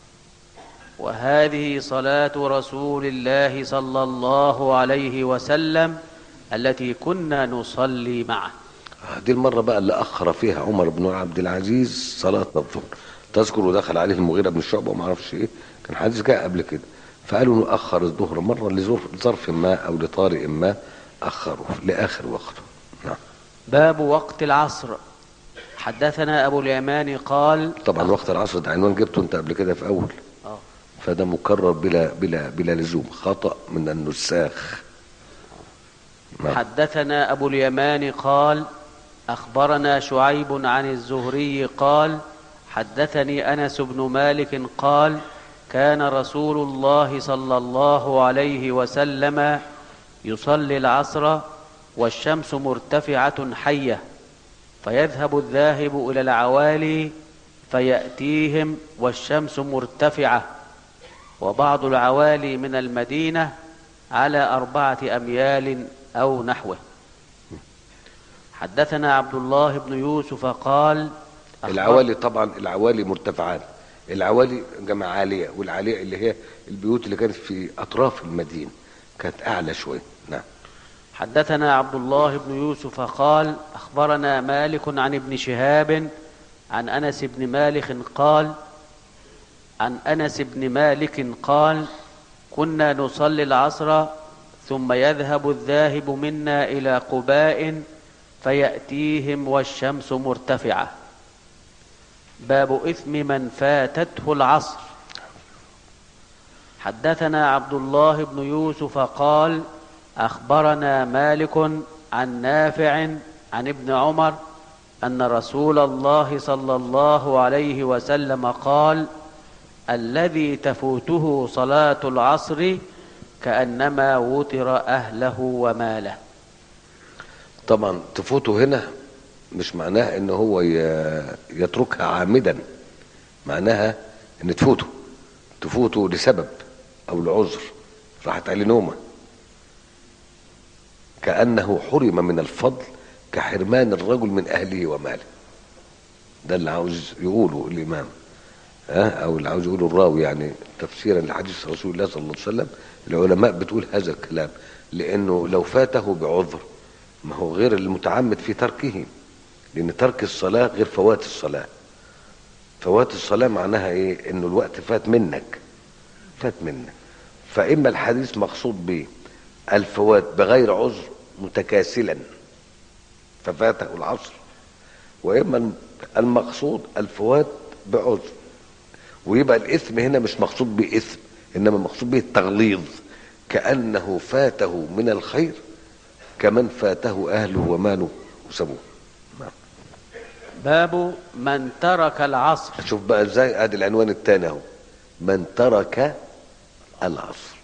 وهذه صلاة رسول الله صلى الله عليه وسلم التي كنا نصلي معه دي المرة بقى اللي أخر فيها عمر بن عبد العزيز صلاة الظهر تذكر دخل عليه المغيرة بن شعبة وما اعرفش ايه كان حديث جاء قبل كده فقالوا نؤخر الظهر مرة لظرف ظرف ما أو لطارئ ما أخروه لآخر وقته نعم باب وقت العصر حدثنا أبو اليمان قال طبعا وقت العصر ده عنوان جبته أنت قبل كده في أول آه. فده مكرر بلا بلا بلا لزوم خطأ من النساخ نعم حدثنا أبو اليمان قال أخبرنا شعيب عن الزهري قال حدثني أنس بن مالك قال كان رسول الله صلى الله عليه وسلم يصلي العصر والشمس مرتفعة حية فيذهب الذاهب إلى العوالي فيأتيهم والشمس مرتفعة وبعض العوالي من المدينة على أربعة أميال أو نحوه حدثنا عبد الله بن يوسف قال أخبر- العوالي طبعا العوالي مرتفعات العوالي جمع عالية والعالية اللي هي البيوت اللي كانت في أطراف المدينة كانت أعلى شوية نعم حدثنا عبد الله بن يوسف قال أخبرنا مالك عن ابن شهاب عن أنس بن مالك قال عن أنس بن مالك قال كنا نصلي العصر ثم يذهب الذاهب منا إلى قباء فيأتيهم والشمس مرتفعة باب إثم من فاتته العصر حدثنا عبد الله بن يوسف قال اخبرنا مالك عن نافع عن ابن عمر ان رسول الله صلى الله عليه وسلم قال الذي تفوته صلاه العصر كانما وتر اهله وماله طبعا تفوته هنا مش معناها ان هو ي- يتركها عامدا معناها ان تفوته تفوته لسبب او لعذر راحت عليه نومه كانه حرم من الفضل كحرمان الرجل من اهله وماله ده اللي عاوز يقوله الامام ها او اللي عاوز يقوله الراوي يعني تفسيرا لحديث رسول الله صلى الله عليه وسلم العلماء بتقول هذا الكلام لانه لو فاته بعذر ما هو غير المتعمد في تركه لان ترك الصلاه غير فوات الصلاه فوات الصلاه معناها ايه انه الوقت فات منك فات منك فاما الحديث مقصود به الفوات بغير عذر متكاسلا ففاته العصر واما المقصود الفوات بعذر ويبقى الاثم هنا مش مقصود به اثم انما مقصود به التغليظ كانه فاته من الخير كمن فاته اهله وماله وسابوه نعم. باب من ترك العصر شوف بقى ازاي ادي العنوان الثاني اهو من ترك العصر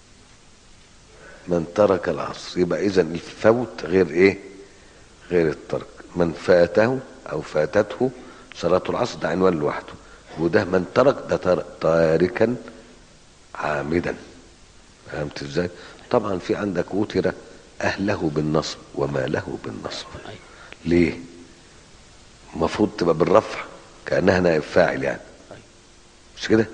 من ترك العصر يبقى اذا الفوت غير ايه غير الترك من فاته او فاتته صلاة العصر ده عنوان لوحده وده من ترك ده تر- تاركا عامدا فهمت ازاي طبعا في عندك وتر اهله بالنصب وماله بالنصب أيوة. ليه المفروض تبقى بالرفع كانها نائب فاعل يعني أيوة. مش كده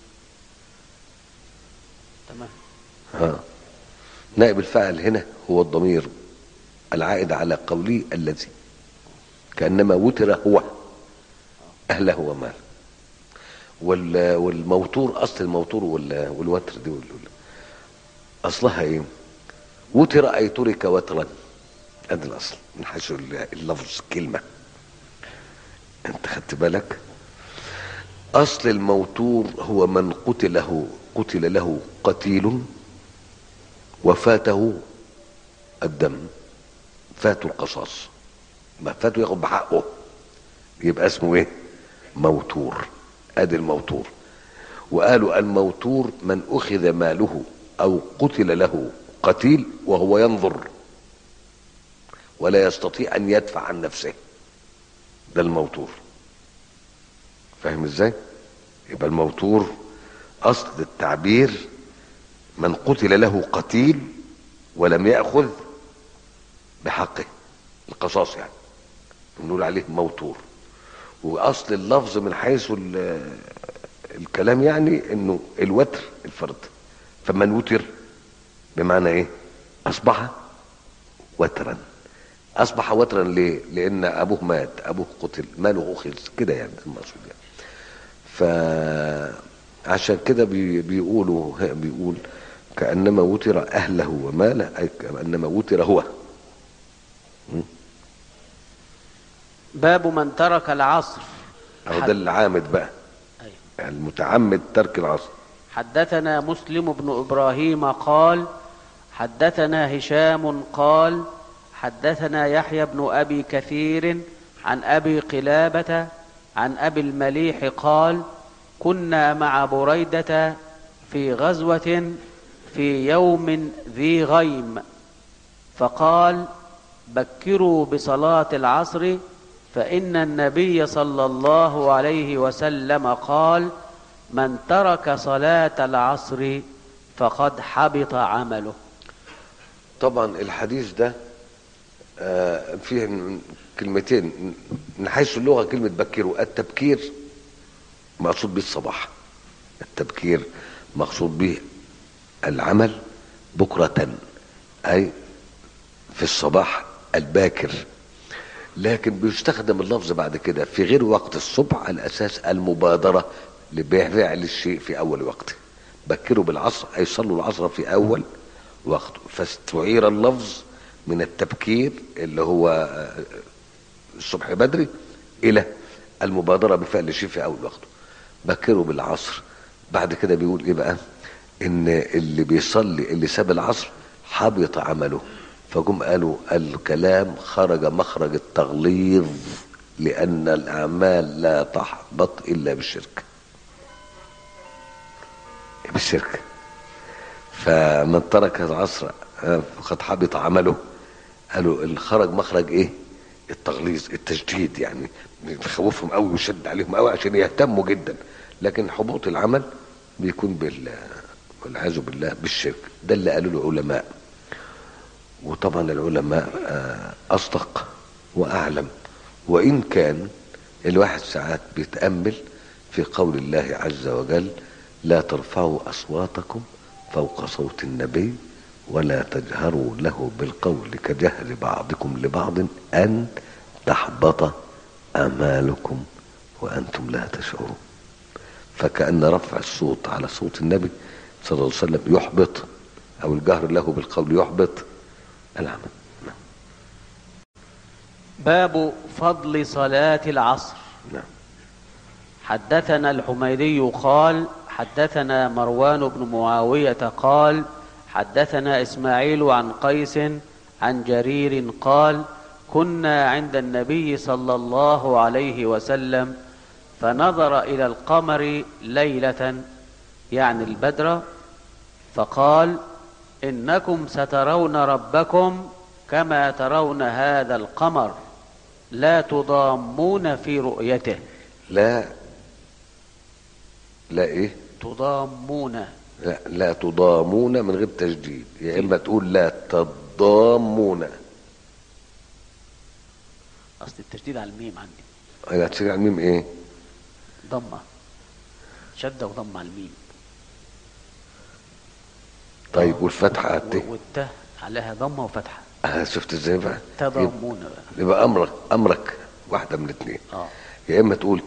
تمام ها نائب الفاعل هنا هو الضمير العائد على قوله الذي كانما وتر هو اهله وماله وال- والموتور اصل الموتور وال- والوتر دي وال- اصلها ايه وتر اي ترك وترا ادي الاصل من حيث اللفظ كلمه انت خدت بالك اصل الموتور هو من قتله قتل له قتيل وفاته الدم فاته القصاص ما فاته ياخد بحقه يبقى اسمه ايه موتور ادي الموتور وقالوا الموتور من اخذ ماله او قتل له قتيل وهو ينظر ولا يستطيع ان يدفع عن نفسه ده الموتور فاهم ازاي يبقى الموتور اصل التعبير من قتل له قتيل ولم ياخذ بحقه القصاص يعني بنقول عليه موتور واصل اللفظ من حيث ال- الكلام يعني انه الوتر الفرد فمن وتر بمعنى ايه اصبح وترا اصبح وترا ليه لان ابوه مات ابوه قتل ماله اخذ كده يعني ده المقصود يعني فعشان كده بي بيقولوا بيقول كانما وتر اهله وماله اي كانما وتر هو باب من ترك العصر او حد- ده العامد بقى أيوة. يعني المتعمد ترك العصر حدثنا مسلم بن ابراهيم قال حدثنا هشام قال حدثنا يحيى بن ابي كثير عن ابي قلابه عن ابي المليح قال كنا مع بريده في غزوه في يوم ذي غيم فقال بكروا بصلاه العصر فان النبي صلى الله عليه وسلم قال من ترك صلاه العصر فقد حبط عمله طبعا الحديث ده آه، فيه ن- كلمتين من حيث اللغه كلمه بكروا التبكير مقصود به الصباح التبكير مقصود به العمل بكرة أي في الصباح الباكر لكن بيستخدم اللفظ بعد كده في غير وقت الصبح على أساس المبادرة لفعل الشيء في أول وقته بكروا بالعصر أي صلوا العصر في أول وقته فاستعير اللفظ من التبكير اللي هو آه، الصبح بدري إلى المبادرة بفعل الشيء في أول وقته بكروا بالعصر بعد كده بيقول إيه بقى إن اللي بيصلي اللي ساب العصر حبط عمله فجم قالوا الكلام خرج مخرج التغليظ لأن الأعمال لا تحبط إلا بالشرك بالشرك فمن ترك العصر آه، فقد حبط عمله قالوا الخرج مخرج ايه التغليظ التشديد يعني بيخوفهم قوي ويشد عليهم قوي عشان يهتموا جدا لكن حبوط العمل بيكون بال والعياذ بالله بالشرك ده اللي قالوا العلماء وطبعا العلماء آه، اصدق واعلم وان كان الواحد ساعات بيتامل في قول الله عز وجل لا ترفعوا اصواتكم فوق صوت النبي ولا تجهروا له بالقول كجهر بعضكم لبعض ان تحبط اعمالكم وانتم لا تشعرون فكأن رفع الصوت على صوت النبي صلى الله عليه وسلم يحبط أو الجهر له بالقول يحبط العمل نعم باب فضل صلاة العصر نعم حدثنا الحميدي قال حدثنا مروان بن معاوية قال حدثنا إسماعيل عن قيس عن جرير قال كنا عند النبي صلى الله عليه وسلم فنظر إلى القمر ليلة يعني البدر فقال إنكم سترون ربكم كما ترون هذا القمر لا تضامون في رؤيته لا لا ايه تضامون لا لا تضامون من غير تجديد يا اما تقول لا تضامون اصل التشديد على الميم عندي انا هتشيل على الميم ايه ضمه شده وضمه على الميم طيب والفتحه على الت و- والته عليها ضمه وفتحه آه، شفت ازاي بقى يبقى- تضامون بقى يبقى امرك امرك واحده من الاثنين اه يا اما تقول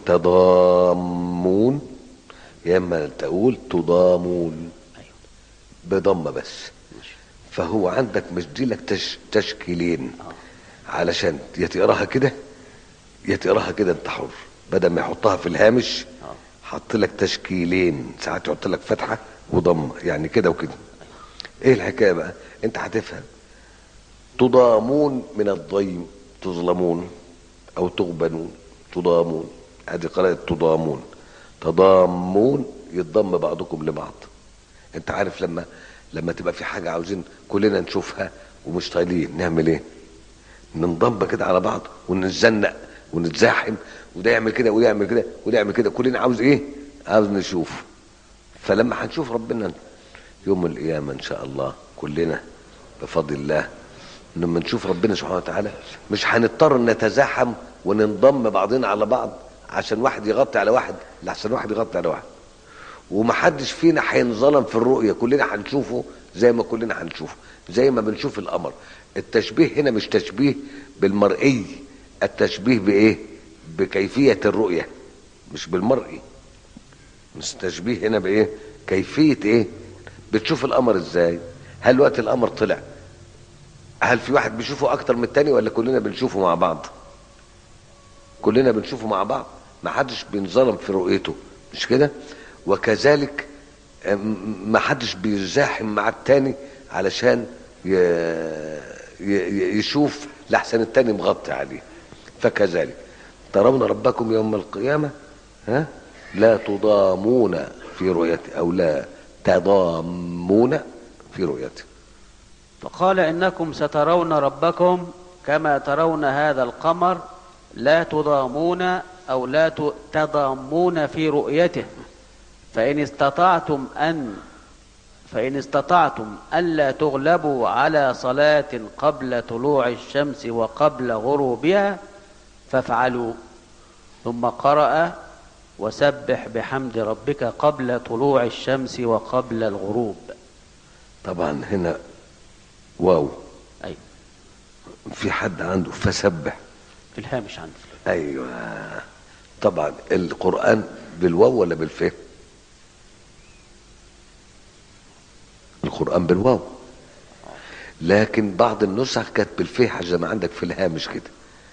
تضامون يا اما تقول تضامون ايوه بضمه بس ماشي فهو عندك مدي لك تش تشكيلين اه علشان يا تقراها كده يا تقراها كده انت حر بدل ما يحطها في الهامش اه حط لك تشكيلين ساعات يحط لك فتحه وضمه يعني كده وكده ايه الحكايه بقى انت هتفهم تضامون من الضيم تظلمون او تغبنون تضامون ادي قراءه تضامون تضامون يتضم بعضكم لبعض انت عارف لما لما تبقى في حاجه عاوزين كلنا نشوفها ومش طايلين نعمل ايه ننضم كده على بعض ونتزنق ونتزاحم وده يعمل كده وده يعمل كده وده يعمل كده كلنا عاوز ايه عاوز نشوف فلما هنشوف ربنا يوم القيامة إن شاء الله كلنا بفضل الله لما نشوف ربنا سبحانه وتعالى مش هنضطر نتزاحم وننضم بعضنا على بعض عشان واحد يغطي على واحد لحسن واحد يغطي على واحد ومحدش فينا هينظلم في الرؤية كلنا هنشوفه زي ما كلنا هنشوفه زي ما بنشوف القمر التشبيه هنا مش تشبيه بالمرئي التشبيه بإيه بكيفية الرؤية مش بالمرئي مش تشبيه هنا بايه كيفيه ايه بتشوف القمر ازاي هل وقت القمر طلع هل في واحد بيشوفه اكتر من التاني ولا كلنا بنشوفه مع بعض كلنا بنشوفه مع بعض ما حدش بينظلم في رؤيته مش كده وكذلك أم- ما حدش بيزاحم مع التاني علشان ي... ي... يشوف لحسن التاني مغطي عليه فكذلك ترون ربكم يوم القيامة ها لا تضامون في رؤيته أو لا تضامون في رؤيته فقال إنكم سترون ربكم كما ترون هذا القمر لا تضامون أو لا ت- تضامون في رؤيته فإن استطعتم أن فإن استطعتم ألا تغلبوا على صلاة قبل طلوع الشمس وقبل غروبها فافعلوا ثم قرأ وسبح بحمد ربك قبل طلوع الشمس وقبل الغروب طبعا هنا واو أي في حد عنده فسبح في الهامش عندي ايوه طبعا القرآن بالواو ولا بالفه القرآن بالواو لكن بعض النسخ كانت بالفه زي ما عندك في الهامش كده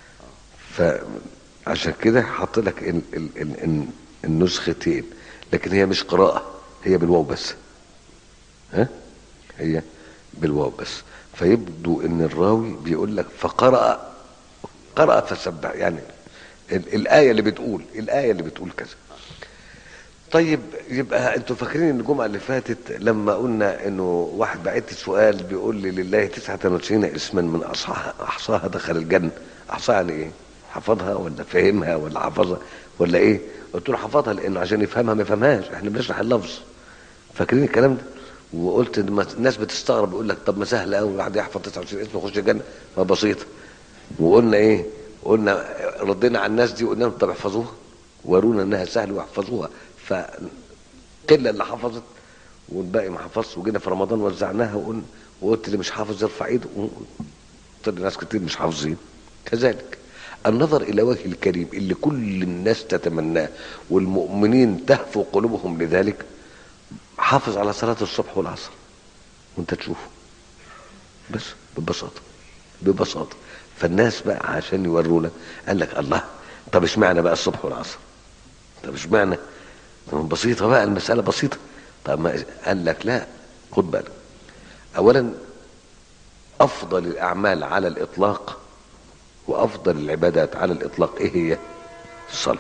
فعشان كده حط لك ال ال ال ال النسختين لكن هي مش قراءة هي بالواو بس ها هي بالواو بس فيبدو ان الراوي بيقول لك فقرأ قرأ فسبح يعني ال- الآية اللي بتقول الآية اللي بتقول كذا طيب يبقى انتوا فاكرين ان الجمعة اللي فاتت لما قلنا انه واحد بعت سؤال بيقول لي لله 99 اسما من احصاها احصاها دخل الجنة احصاها يعني ايه؟ حفظها ولا فهمها ولا حفظها ولا ايه؟ قلت له حفظها لانه عشان يفهمها ما يفهمهاش احنا بنشرح اللفظ فاكرين الكلام ده؟ وقلت إن ما- الناس بتستغرب يقول لك طب ما سهل قوي الواحد يحفظ 29 اسم ويخش الجنة ما بسيطة وقلنا ايه؟ قلنا ردينا على الناس دي وقلنا لهم طب احفظوها ورونا انها سهل واحفظوها فقله اللي حفظت والباقي ما حفظش وجينا في رمضان وزعناها وقلنا وقلت اللي مش حافظ يرفع ايده قلت ناس كتير مش حافظين كذلك النظر الى وجه الكريم اللي كل الناس تتمناه والمؤمنين تهفو قلوبهم لذلك حافظ على صلاه الصبح والعصر وانت تشوفه بس ببساطه ببساطه فالناس بقى عشان يورونا قال لك الله طب اشمعنى بقى الصبح والعصر طب اشمعنى طب بسيطه بقى المساله بسيطه طب ما قال لك لا خد بالك اولا افضل الاعمال على الاطلاق وافضل العبادات على الاطلاق ايه هي الصلاه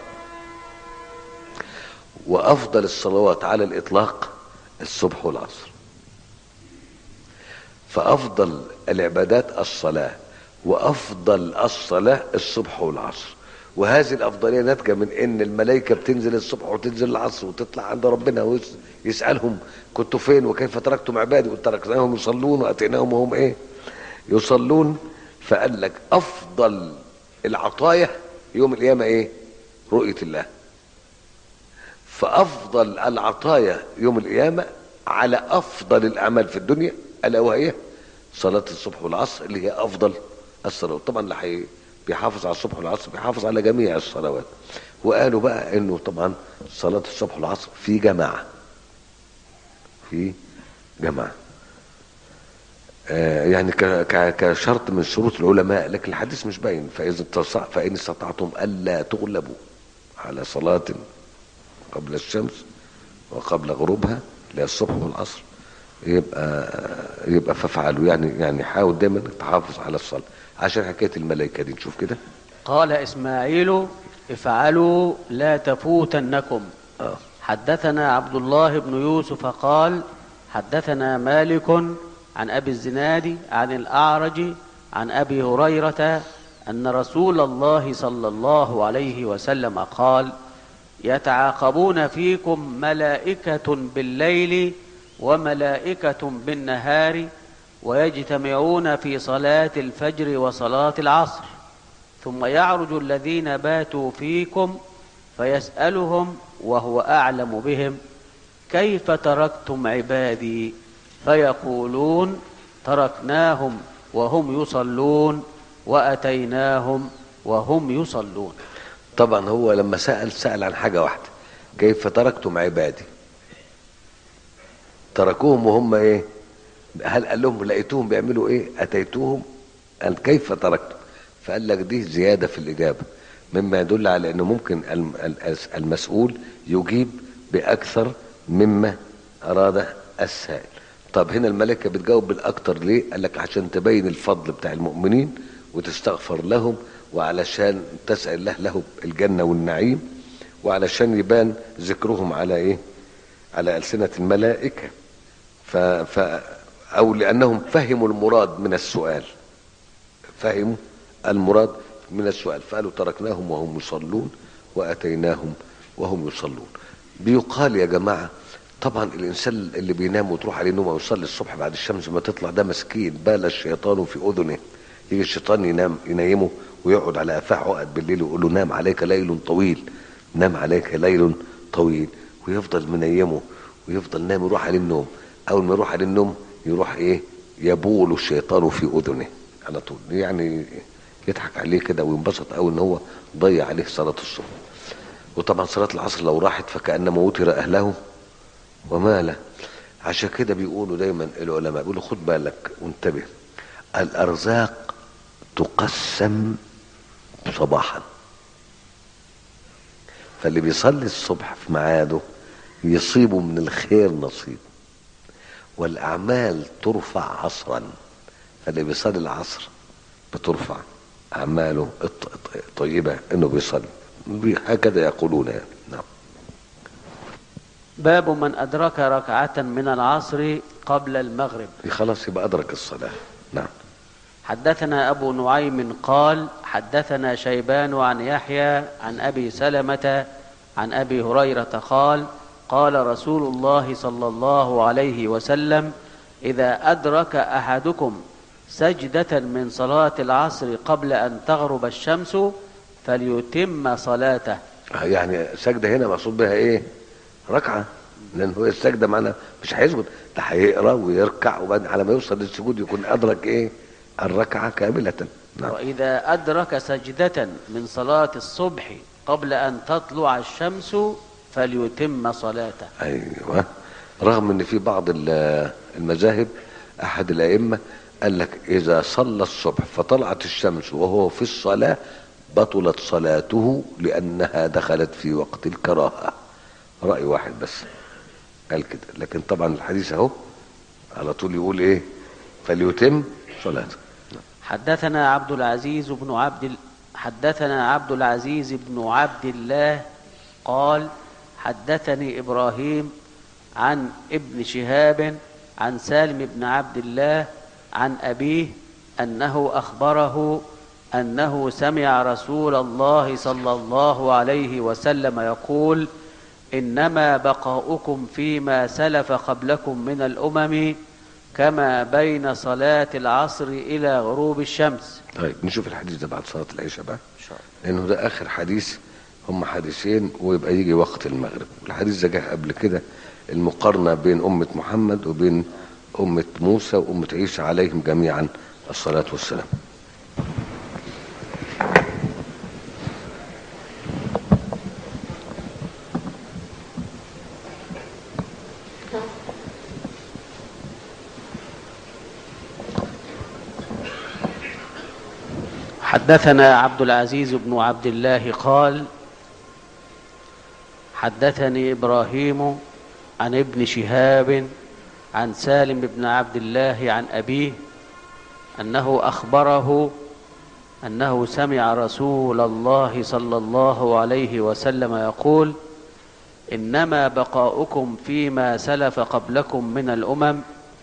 وافضل الصلوات على الاطلاق الصبح والعصر فافضل العبادات الصلاه وافضل الصلاه الصبح والعصر وهذه الافضليه ناتجه من ان الملائكه بتنزل الصبح وتنزل العصر وتطلع عند ربنا ويسالهم كنتوا فين وكيف تركتم عبادي وتركناهم يصلون واتيناهم وهم ايه يصلون فقال لك افضل العطايا يوم القيامه ايه رؤيه الله فافضل العطايا يوم القيامه على افضل الاعمال في الدنيا الا وهي صلاه الصبح والعصر اللي هي افضل الصلوات طبعا اللي حي بيحافظ على الصبح والعصر بيحافظ على جميع الصلوات وقالوا بقى انه طبعا صلاه الصبح والعصر في جماعه في جماعه آه يعني ك- ك- كشرط من شروط العلماء لكن الحديث مش باين فاذا استطاع- فان استطعتم الا تغلبوا على صلاه قبل الشمس وقبل غروبها اللي هي الصبح والعصر يبقى يبقى فافعلوا يعني يعني حاول دايما تحافظ على الصلاه عشان حكايه الملائكه دي نشوف كده قال إسماعيل افعلوا لا تفوتنكم اه حدثنا عبد الله بن يوسف قال حدثنا مالك عن أبي الزناد عن الأعرج عن أبي هريرة أن رسول الله صلى الله عليه وسلم قال يتعاقبون فيكم ملائكة بالليل وملائكة بالنهار ويجتمعون في صلاة الفجر وصلاة العصر ثم يعرج الذين باتوا فيكم فيسألهم وهو أعلم بهم كيف تركتم عبادي فيقولون تركناهم وهم يصلون وأتيناهم وهم يصلون طبعا هو لما سال سال عن حاجه واحده كيف تركتم عبادي تركوهم وهم ايه هل قال لهم لقيتوهم بيعملوا ايه اتيتوهم قال كيف تركتم فقال لك دي زياده في الاجابه مما يدل على انه ممكن الم- ال- المسؤول يجيب باكثر مما اراد السائل طب هنا الملكه بتجاوب بالاكثر ليه قال لك عشان تبين الفضل بتاع المؤمنين وتستغفر لهم وعلشان تسال الله لهم الجنه والنعيم وعلشان يبان ذكرهم على ايه على ألسنة الملائكة ف... ف... أو لأنهم فهموا المراد من السؤال فهموا المراد من السؤال فقالوا تركناهم وهم يصلون وأتيناهم وهم يصلون بيقال يا جماعة طبعا الإنسان اللي بينام وتروح عليه نوم ويصلي الصبح بعد الشمس ما تطلع ده مسكين بال الشيطان في أذنه يجي الشيطان ينام ينيمه ويقعد على قفاه عقد بالليل ويقول له نام عليك ليل طويل نام عليك ليل طويل ويفضل منيمه ويفضل نام يروح عليه النوم اول ما يروح عليه النوم يروح ايه يبول الشيطان في اذنه على طول يعني يضحك عليه كده وينبسط قوي ان هو ضيع عليه صلاه الصبح وطبعا صلاه العصر لو راحت فكانما وتر اهله وماله عشان كده بيقولوا دايما العلماء بيقولوا خد بالك وانتبه الارزاق تقسم صباحا فاللي بيصلي الصبح في ميعاده يصيبه من الخير نصيب والاعمال ترفع عصرا فاللي بيصلي العصر بترفع اعماله الط- الط- طيبه انه بيصلي بي- هكذا يقولون يعني نعم باب من أدرك ركعة من العصر قبل المغرب خلاص يبقى ادرك الصلاه نعم حدثنا أبو نعيم قال حدثنا شيبان عن يحيى عن أبي سلمة عن أبي هريرة قال قال رسول الله صلى الله عليه وسلم إذا أدرك أحدكم سجدة من صلاة العصر قبل أن تغرب الشمس فليتم صلاته يعني سجده هنا مقصود بها ايه ركعه لان هو السجده معنا مش هيسجد ده هيقرا ويركع وبعدين على ما يوصل للسجود يكون ادرك ايه الركعه كامله نعم وإذا أدرك سجدة من صلاة الصبح قبل أن تطلع الشمس فليتم صلاته ايوه رغم ان في بعض ال- المذاهب احد الائمه قال لك اذا صلى الصبح فطلعت الشمس وهو في الصلاه بطلت صلاته لانها دخلت في وقت الكراهه راي واحد بس قال كده لكن طبعا الحديث اهو على طول يقول ايه فليتم صلاته حدثنا عبد العزيز بن عبد ال... حدثنا عبد العزيز بن عبد الله قال حدثني ابراهيم عن ابن شهاب عن سالم بن عبد الله عن ابيه انه اخبره أنه سمع رسول الله صلى الله عليه وسلم يقول إنما بقاؤكم فيما سلف قبلكم من الأمم كما بين صلاة العصر إلى غروب الشمس طيب نشوف الحديث ده بعد صلاة العشاء بقى لأنه ده آخر حديث هم حديثين ويبقى يجي وقت المغرب الحديث ده جه قبل كده المقارنة بين أمة محمد وبين أمة موسى وأمة عيسى عليهم جميعا الصلاة والسلام حدثنا عبد العزيز بن عبد الله قال حدثني ابراهيم عن ابن شهاب عن سالم بن عبد الله عن ابيه انه اخبره انه سمع رسول الله صلى الله عليه وسلم يقول انما بقاؤكم فيما سلف قبلكم من الامم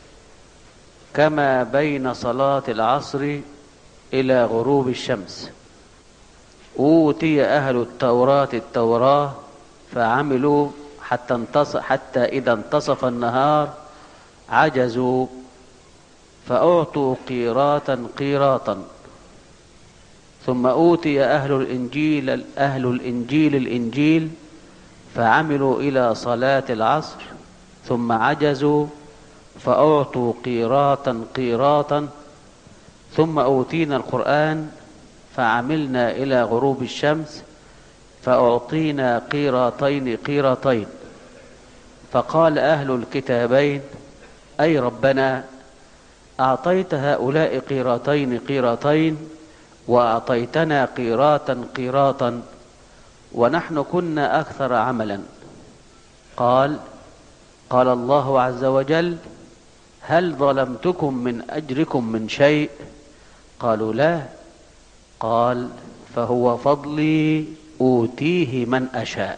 كما بين صلاه العصر إلى غروب الشمس أوتي أهل التوراة التوراة فعملوا حتى انتصف حتى إذا انتصف النهار عجزوا فأعطوا قيراطا قيراطا ثم أوتي أهل الإنجيل أهل الإنجيل الإنجيل فعملوا إلى صلاة العصر ثم عجزوا فأعطوا قيراطا قيراطا ثم أوتينا القرآن فعملنا إلى غروب الشمس فأعطينا قيراطين قيراطين فقال أهل الكتابين أي ربنا أعطيت هؤلاء قيراطين قيراطين وأعطيتنا قيراطا قيراطا ونحن كنا أكثر عملا قال قال الله عز وجل هل ظلمتكم من أجركم من شيء قالوا لا قال فهو فضلي أوتيه من أشاء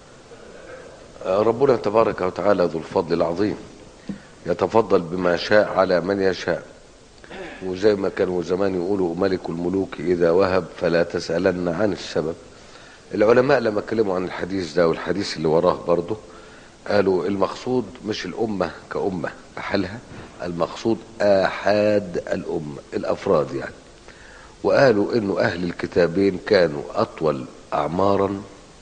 ربنا تبارك وتعالى ذو الفضل العظيم يتفضل بما شاء على من يشاء وزي ما كانوا زمان يقولوا ملك الملوك إذا وهب فلا تسألن عن السبب العلماء لما اتكلموا عن الحديث ده والحديث اللي وراه برضه قالوا المقصود مش الأمة كأمة بحالها المقصود آحاد الأمة الأفراد يعني وقالوا إنه أهل الكتابين كانوا أطول أعمارا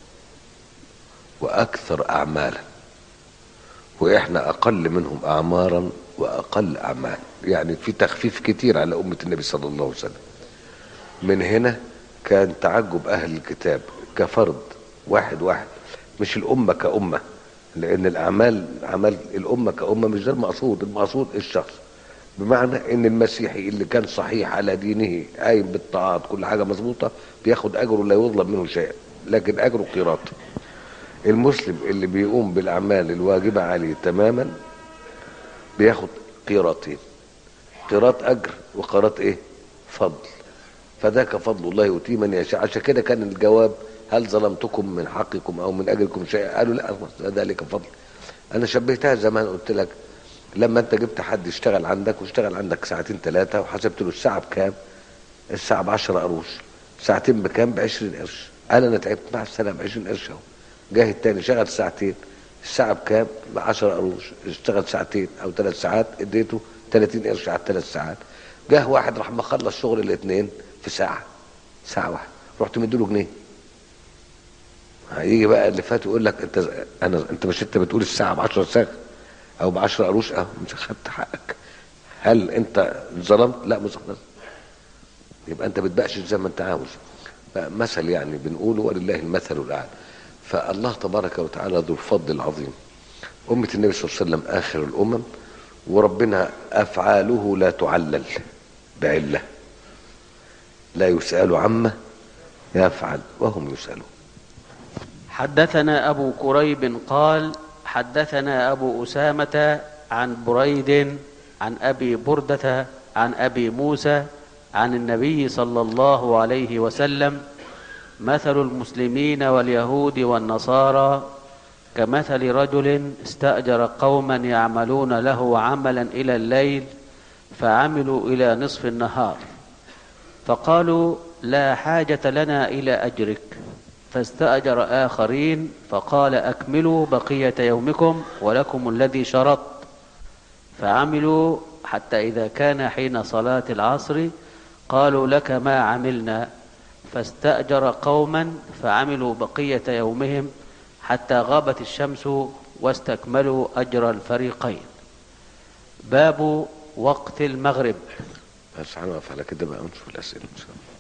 وأكثر أعمالا وإحنا أقل منهم أعمارا وأقل أعمال يعني في تخفيف كتير على أمة النبي صلى الله عليه وسلم من هنا كان تعجب أهل الكتاب كفرد واحد واحد مش الأمة كأمة لأن الأعمال أعمال الأمة كأمة مش ده المقصود المقصود الشخص بمعنى ان المسيحي اللي كان صحيح على دينه قايم بالطاعات كل حاجه مظبوطه بياخد اجره لا يظلم منه شيء لكن اجره قيراط المسلم اللي بيقوم بالاعمال الواجبه عليه تماما بياخد قيراطين قيراط اجر وقيراط ايه فضل فذاك فضل الله يؤتيه من يشاء عشان كده كان الجواب هل ظلمتكم من حقكم او من اجركم شيئا قالوا لا ذلك فضل انا شبهتها زمان قلت لك لما انت جبت حد يشتغل عندك واشتغل عندك ساعتين ثلاثة وحسبت له الساعة بكام الساعة ب 10 قروش ساعتين بكام ب 20 قرش انا انا تعبت مع السلامة 20 قرش اهو جاي التاني شغل ساعتين الساعة بكام ب 10 قروش اشتغل ساعتين او ثلاث ساعات اديته 30 قرش على الثلاث ساعات جه واحد راح مخلص شغل الاثنين في ساعة ساعة واحدة رحت مديله جنيه هيجي بقى اللي فات يقول لك انت انا انت مش انت بتقول الساعة ب 10 ساعة او ب 10 قروش اه مش خدت حقك هل انت ظلمت لا مش ظلمت يبقى انت بتبقش زي ما انت عاوز مثل يعني بنقوله ولله المثل الاعلى فالله تبارك وتعالى ذو الفضل العظيم أمة النبي صلى الله عليه وسلم آخر الأمم وربنا أفعاله لا تعلل بعلة لا يسأل عما يفعل وهم يسألون حدثنا أبو كريب قال حدثنا أبو أسامة عن بريد عن أبي بردة عن أبي موسى عن النبي صلى الله عليه وسلم مثل المسلمين واليهود والنصارى كمثل رجل استأجر قوما يعملون له عملا إلى الليل فعملوا إلى نصف النهار فقالوا لا حاجة لنا إلى أجرك فاستأجر آخرين فقال أكملوا بقية يومكم ولكم الذي شرط فعملوا حتى إذا كان حين صلاة العصر قالوا لك ما عملنا فاستأجر قوما فعملوا بقية يومهم حتى غابت الشمس واستكملوا أجر الفريقين باب وقت المغرب بس هنقف على كده بقى ونشوف الأسئلة إن شاء الله